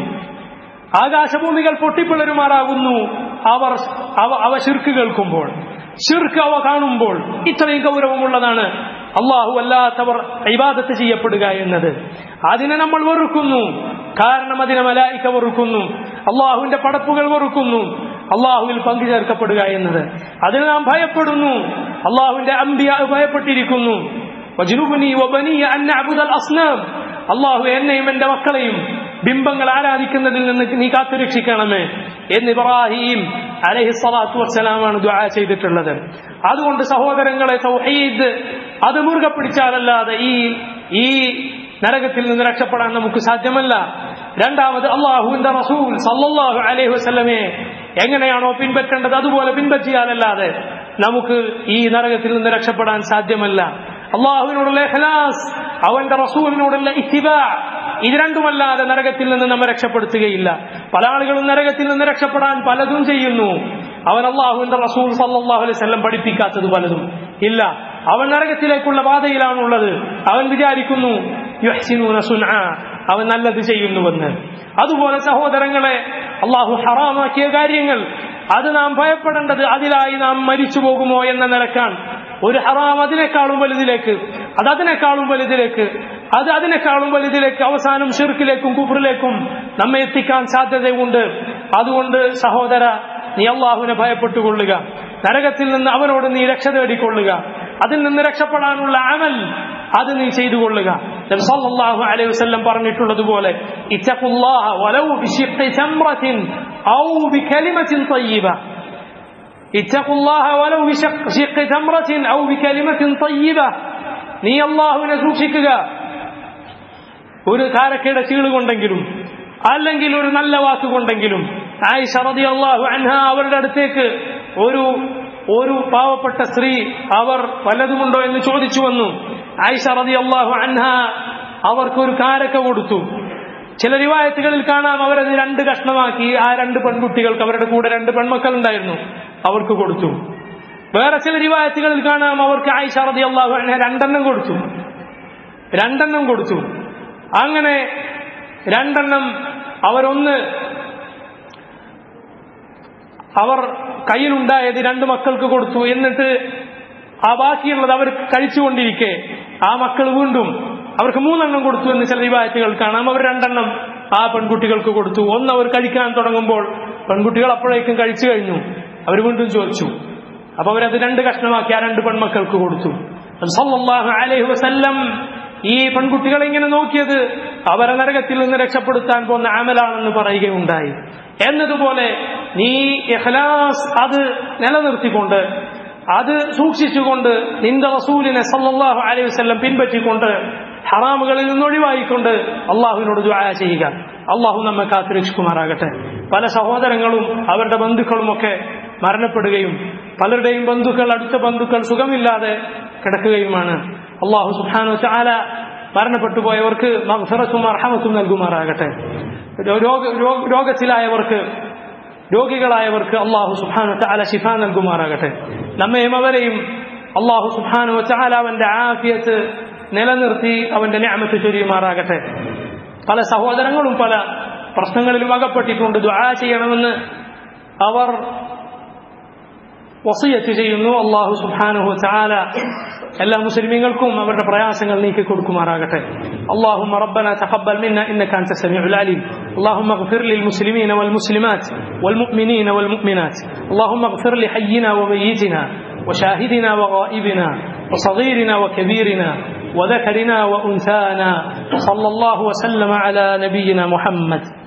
S1: ആകാശഭൂമികൾ പൊട്ടിപ്പിളരുമാറാകുന്നു അവർ അവ അവ ശിർക്ക് കേൾക്കുമ്പോൾ ശിർക്ക് അവ കാണുമ്പോൾ ഇത്രയും ഗൗരവമുള്ളതാണ് അള്ളാഹു അല്ലാത്തവർ ഇബാദത്ത് ചെയ്യപ്പെടുക എന്നത് അതിനെ നമ്മൾ വെറുക്കുന്നു കാരണം അതിനെ മലായിക്ക വെറുക്കുന്നു അള്ളാഹുവിന്റെ പടപ്പുകൾ വെറുക്കുന്നു അള്ളാഹുവിൽ പങ്കു ചേർക്കപ്പെടുക എന്നത് അതിന് നാം ഭയപ്പെടുന്നു അള്ളാഹുവിന്റെ അമ്പിയ ഭയപ്പെട്ടിരിക്കുന്നു വജ്നുബ്നി വബനിയ അൻ നഅബുദൽ അസ്നാം അള്ളാഹു എന്നെയും എന്റെ മക്കളെയും ബിംബങ്ങൾ ആരാധിക്കുന്നതിൽ നിന്ന് നീ കാത്തുരക്ഷിക്കണമേ എന്ന് ഇബ്രാഹിം അലഹി സ്വലാത്തു വസ്സലാമാണ് ദുആ ചെയ്തിട്ടുള്ളത് അതുകൊണ്ട് സഹോദരങ്ങളെ തൗഹീദ് അത് മുറുകെ പിടിച്ചാലല്ലാതെ ഈ ഈ നരകത്തിൽ നിന്ന് രക്ഷപ്പെടാൻ നമുക്ക് സാധ്യമല്ല രണ്ടാമത് അള്ളാഹുവിന്റെ റസൂൽ സല്ലല്ലാഹു അലൈഹി വസല്ലമയെ എങ്ങനെയാണോ പിൻപറ്റേണ്ടത് അതുപോലെ പിൻപറ്റിയാലല്ലാതെ നമുക്ക് ഈ നരകത്തിൽ നിന്ന് രക്ഷപ്പെടാൻ സാധ്യമല്ല അള്ളാഹുവിനോടുള്ള ഇഖ്ലാസ് അവന്റെ റസൂലിനോടുള്ള ഇത്തിബാ ഇത് രണ്ടുമല്ലാതെ നരകത്തിൽ നിന്ന് നമ്മെ രക്ഷപ്പെടുത്തുകയില്ല പല ആളുകളും നരകത്തിൽ നിന്ന് രക്ഷപ്പെടാൻ പലതും ചെയ്യുന്നു അവൻ അള്ളാഹുവിന്റെ റസൂൽ സല്ലാഹു അലൈഹി സ്വല്ലം പഠിപ്പിക്കാത്തത് പലതും ഇല്ല അവൻ നരകത്തിലേക്കുള്ള പാതയിലാണുള്ളത് അവൻ വിചാരിക്കുന്നു യുഹ്സിനൂന സുൻആ അവൻ നല്ലത് ചെയ്യുന്നുവെന്ന് അതുപോലെ സഹോദരങ്ങളെ അള്ളാഹു ഹറാമാക്കിയ കാര്യങ്ങൾ അത് നാം ഭയപ്പെടേണ്ടത് അതിലായി നാം മരിച്ചു പോകുമോ എന്ന നിലക്കാണ് ഒരു ഹറാം അതിനേക്കാളും വലുതിലേക്ക് അത് അതിനേക്കാളും വലുതിലേക്ക് അത് അതിനേക്കാളും വലുതിലേക്ക് അവസാനം ഷിർക്കിലേക്കും കുഫറിലേക്കും നമ്മെ എത്തിക്കാൻ സാധ്യതയുണ്ട് അതുകൊണ്ട് സഹോദര നീ അള്ളാഹുവിനെ ഭയപ്പെട്ടുകൊള്ളുക നരകത്തിൽ നിന്ന് അവനോട് നീ രക്ഷ തേടിക്കൊള്ളുക അതിൽ നിന്ന് രക്ഷപ്പെടാനുള്ള അമൽ അത് നീ ചെയ്തു കൊള്ളുക സല്ലല്ലാഹു അലൈഹി വസല്ലം പറഞ്ഞിട്ടുള്ളതുപോലെ ഇത്തഖുല്ലാഹ വലൗ ബിശിഖ്ഖി തംറത്തിൻ ഔ ബികലിമത്തിൻ തയ്യിബ ഇത്തഖുല്ലാഹ വലൗ ബിശിഖ്ഖി തംറത്തിൻ ഔ ബികലിമത്തിൻ തയ്യിബ നീ അള്ളാഹുവിനെ സൂക്ഷിക്കുക ഒരു കാരക്കയുടെ ചീള് കൊണ്ടെങ്കിലും അല്ലെങ്കിൽ ഒരു നല്ല വാക്കുകൊണ്ടെങ്കിലും ആയിഷ റളിയല്ലാഹു അൻഹ അവരുടെ അടുത്തേക്ക് ഒരു ഒരു പാവപ്പെട്ട സ്ത്രീ അവർ വല്ലതുമുണ്ടോ എന്ന് ചോദിച്ചു വന്നു ആയിഷ റളിയല്ലാഹു അൻഹ അവർക്ക് ഒരു കാരക്ക കൊടുത്തു ചില റിവായത്തുകളിൽ കാണാം അവരത് രണ്ട് കഷ്ണമാക്കി ആ രണ്ട് പെൺകുട്ടികൾക്ക് അവരുടെ കൂടെ രണ്ട് പെൺമക്കൾ ഉണ്ടായിരുന്നു അവർക്ക് കൊടുത്തു വേറെ ചില റിവായത്തുകളിൽ കാണാം അവർക്ക് ആയിഷ റളിയല്ലാഹു അൻഹ രണ്ടെണ്ണം കൊടുത്തു രണ്ടെണ്ണം കൊടുത്തു അങ്ങനെ രണ്ടെണ്ണം അവരൊന്ന് അവർ കയ്യിലുണ്ടായത് രണ്ട് മക്കൾക്ക് കൊടുത്തു എന്നിട്ട് ആ ബാക്കിയുള്ളത് അവർ കഴിച്ചുകൊണ്ടിരിക്കെ ആ മക്കൾ വീണ്ടും അവർക്ക് മൂന്നെണ്ണം കൊടുത്തു എന്ന് ചില റിവായത്തുകൾ കാണാം അവർ രണ്ടെണ്ണം ആ പെൺകുട്ടികൾക്ക് കൊടുത്തു ഒന്ന് അവർ കഴിക്കാൻ തുടങ്ങുമ്പോൾ പെൺകുട്ടികൾ അപ്പോഴേക്കും കഴിച്ചു കഴിഞ്ഞു അവർ വീണ്ടും ചോദിച്ചു അപ്പൊ അവരത് രണ്ട് കഷ്ണമാക്കി ആ രണ്ട് പെൺമക്കൾക്ക് കൊടുത്തു സല്ലല്ലാഹു അലൈഹി വസല്ലം ഈ പെൺകുട്ടികളെ ഇങ്ങനെ നോക്കിയത് അവരെ നരകത്തിൽ നിന്ന് രക്ഷപ്പെടുത്താൻ പോകുന്ന ആമലാണെന്ന് പറയുകയുണ്ടായി എന്നതുപോലെ നീ ഇഖ്ലാസ് അത് നിലനിർത്തിക്കൊണ്ട് അത് സൂക്ഷിച്ചുകൊണ്ട് നിന്റെ റസൂലിനെ സല്ലല്ലാഹു അലൈഹി വസല്ലം പിൻപറ്റിക്കൊണ്ട് ഹറാമുകളിൽ നിന്ന് ഒഴിവായിക്കൊണ്ട് അള്ളാഹുവിനോട് ദുആ ചെയ്യുക അള്ളാഹു നമ്മെ കാത്തുരക്ഷിക്കുമാറാകട്ടെ പല സഹോദരങ്ങളും അവരുടെ ബന്ധുക്കളുമൊക്കെ മരണപ്പെടുകയും പലരുടെയും ബന്ധുക്കൾ അടുത്ത ബന്ധുക്കൾ സുഖമില്ലാതെ കിടക്കുകയുമാണ് അള്ളാഹു സുബ്ഹാനഹു ചാല മരണപ്പെട്ടു പോയവർക്ക് മഗ്ഫിറത്തും അർഹമത്തും നൽകുമാറാകട്ടെ രോഗ രോഗ- രോഗത്തിലായവർക്ക് രോഗികളായവർക്ക് അള്ളാഹു സുബ്ഹാനഹു ചാല ശിഫ നൽകുമാറാകട്ടെ നമ്മയും അവരെയും അള്ളാഹു സുബ്ഹാനഹു ചാല അവന്റെ ആഫിയത്ത് നിലനിർത്തി അവന്റെ ഞാമത്ത് ചൊരിയുമാറാകട്ടെ പല സഹോദരങ്ങളും പല പ്രശ്നങ്ങളിലും അകപ്പെട്ടിട്ടുണ്ട് ദുആ ചെയ്യണമെന്ന് അവർ വസിയത്ത് ചെയ്യുന്നു അള്ളാഹു സുബ്ഹാനഹു തആല എല്ലാ മുസ്ലിമീങ്ങൾക്കും അവരുടെ പ്രയാസങ്ങൾ നീക്കി കൊടുക്കുമാറാകട്ടെ اللهم ربنا تقبل منا انك انت السميع العليم اللهم اغفر للمسلمين والمسلمات والمؤمنين والمؤمنات اللهم اغفر لحينا وميتنا وشاهدنا وغائبنا وصغيرنا وكبيرنا وذكرنا وانثانا وصلى الله وسلم على نبينا محمد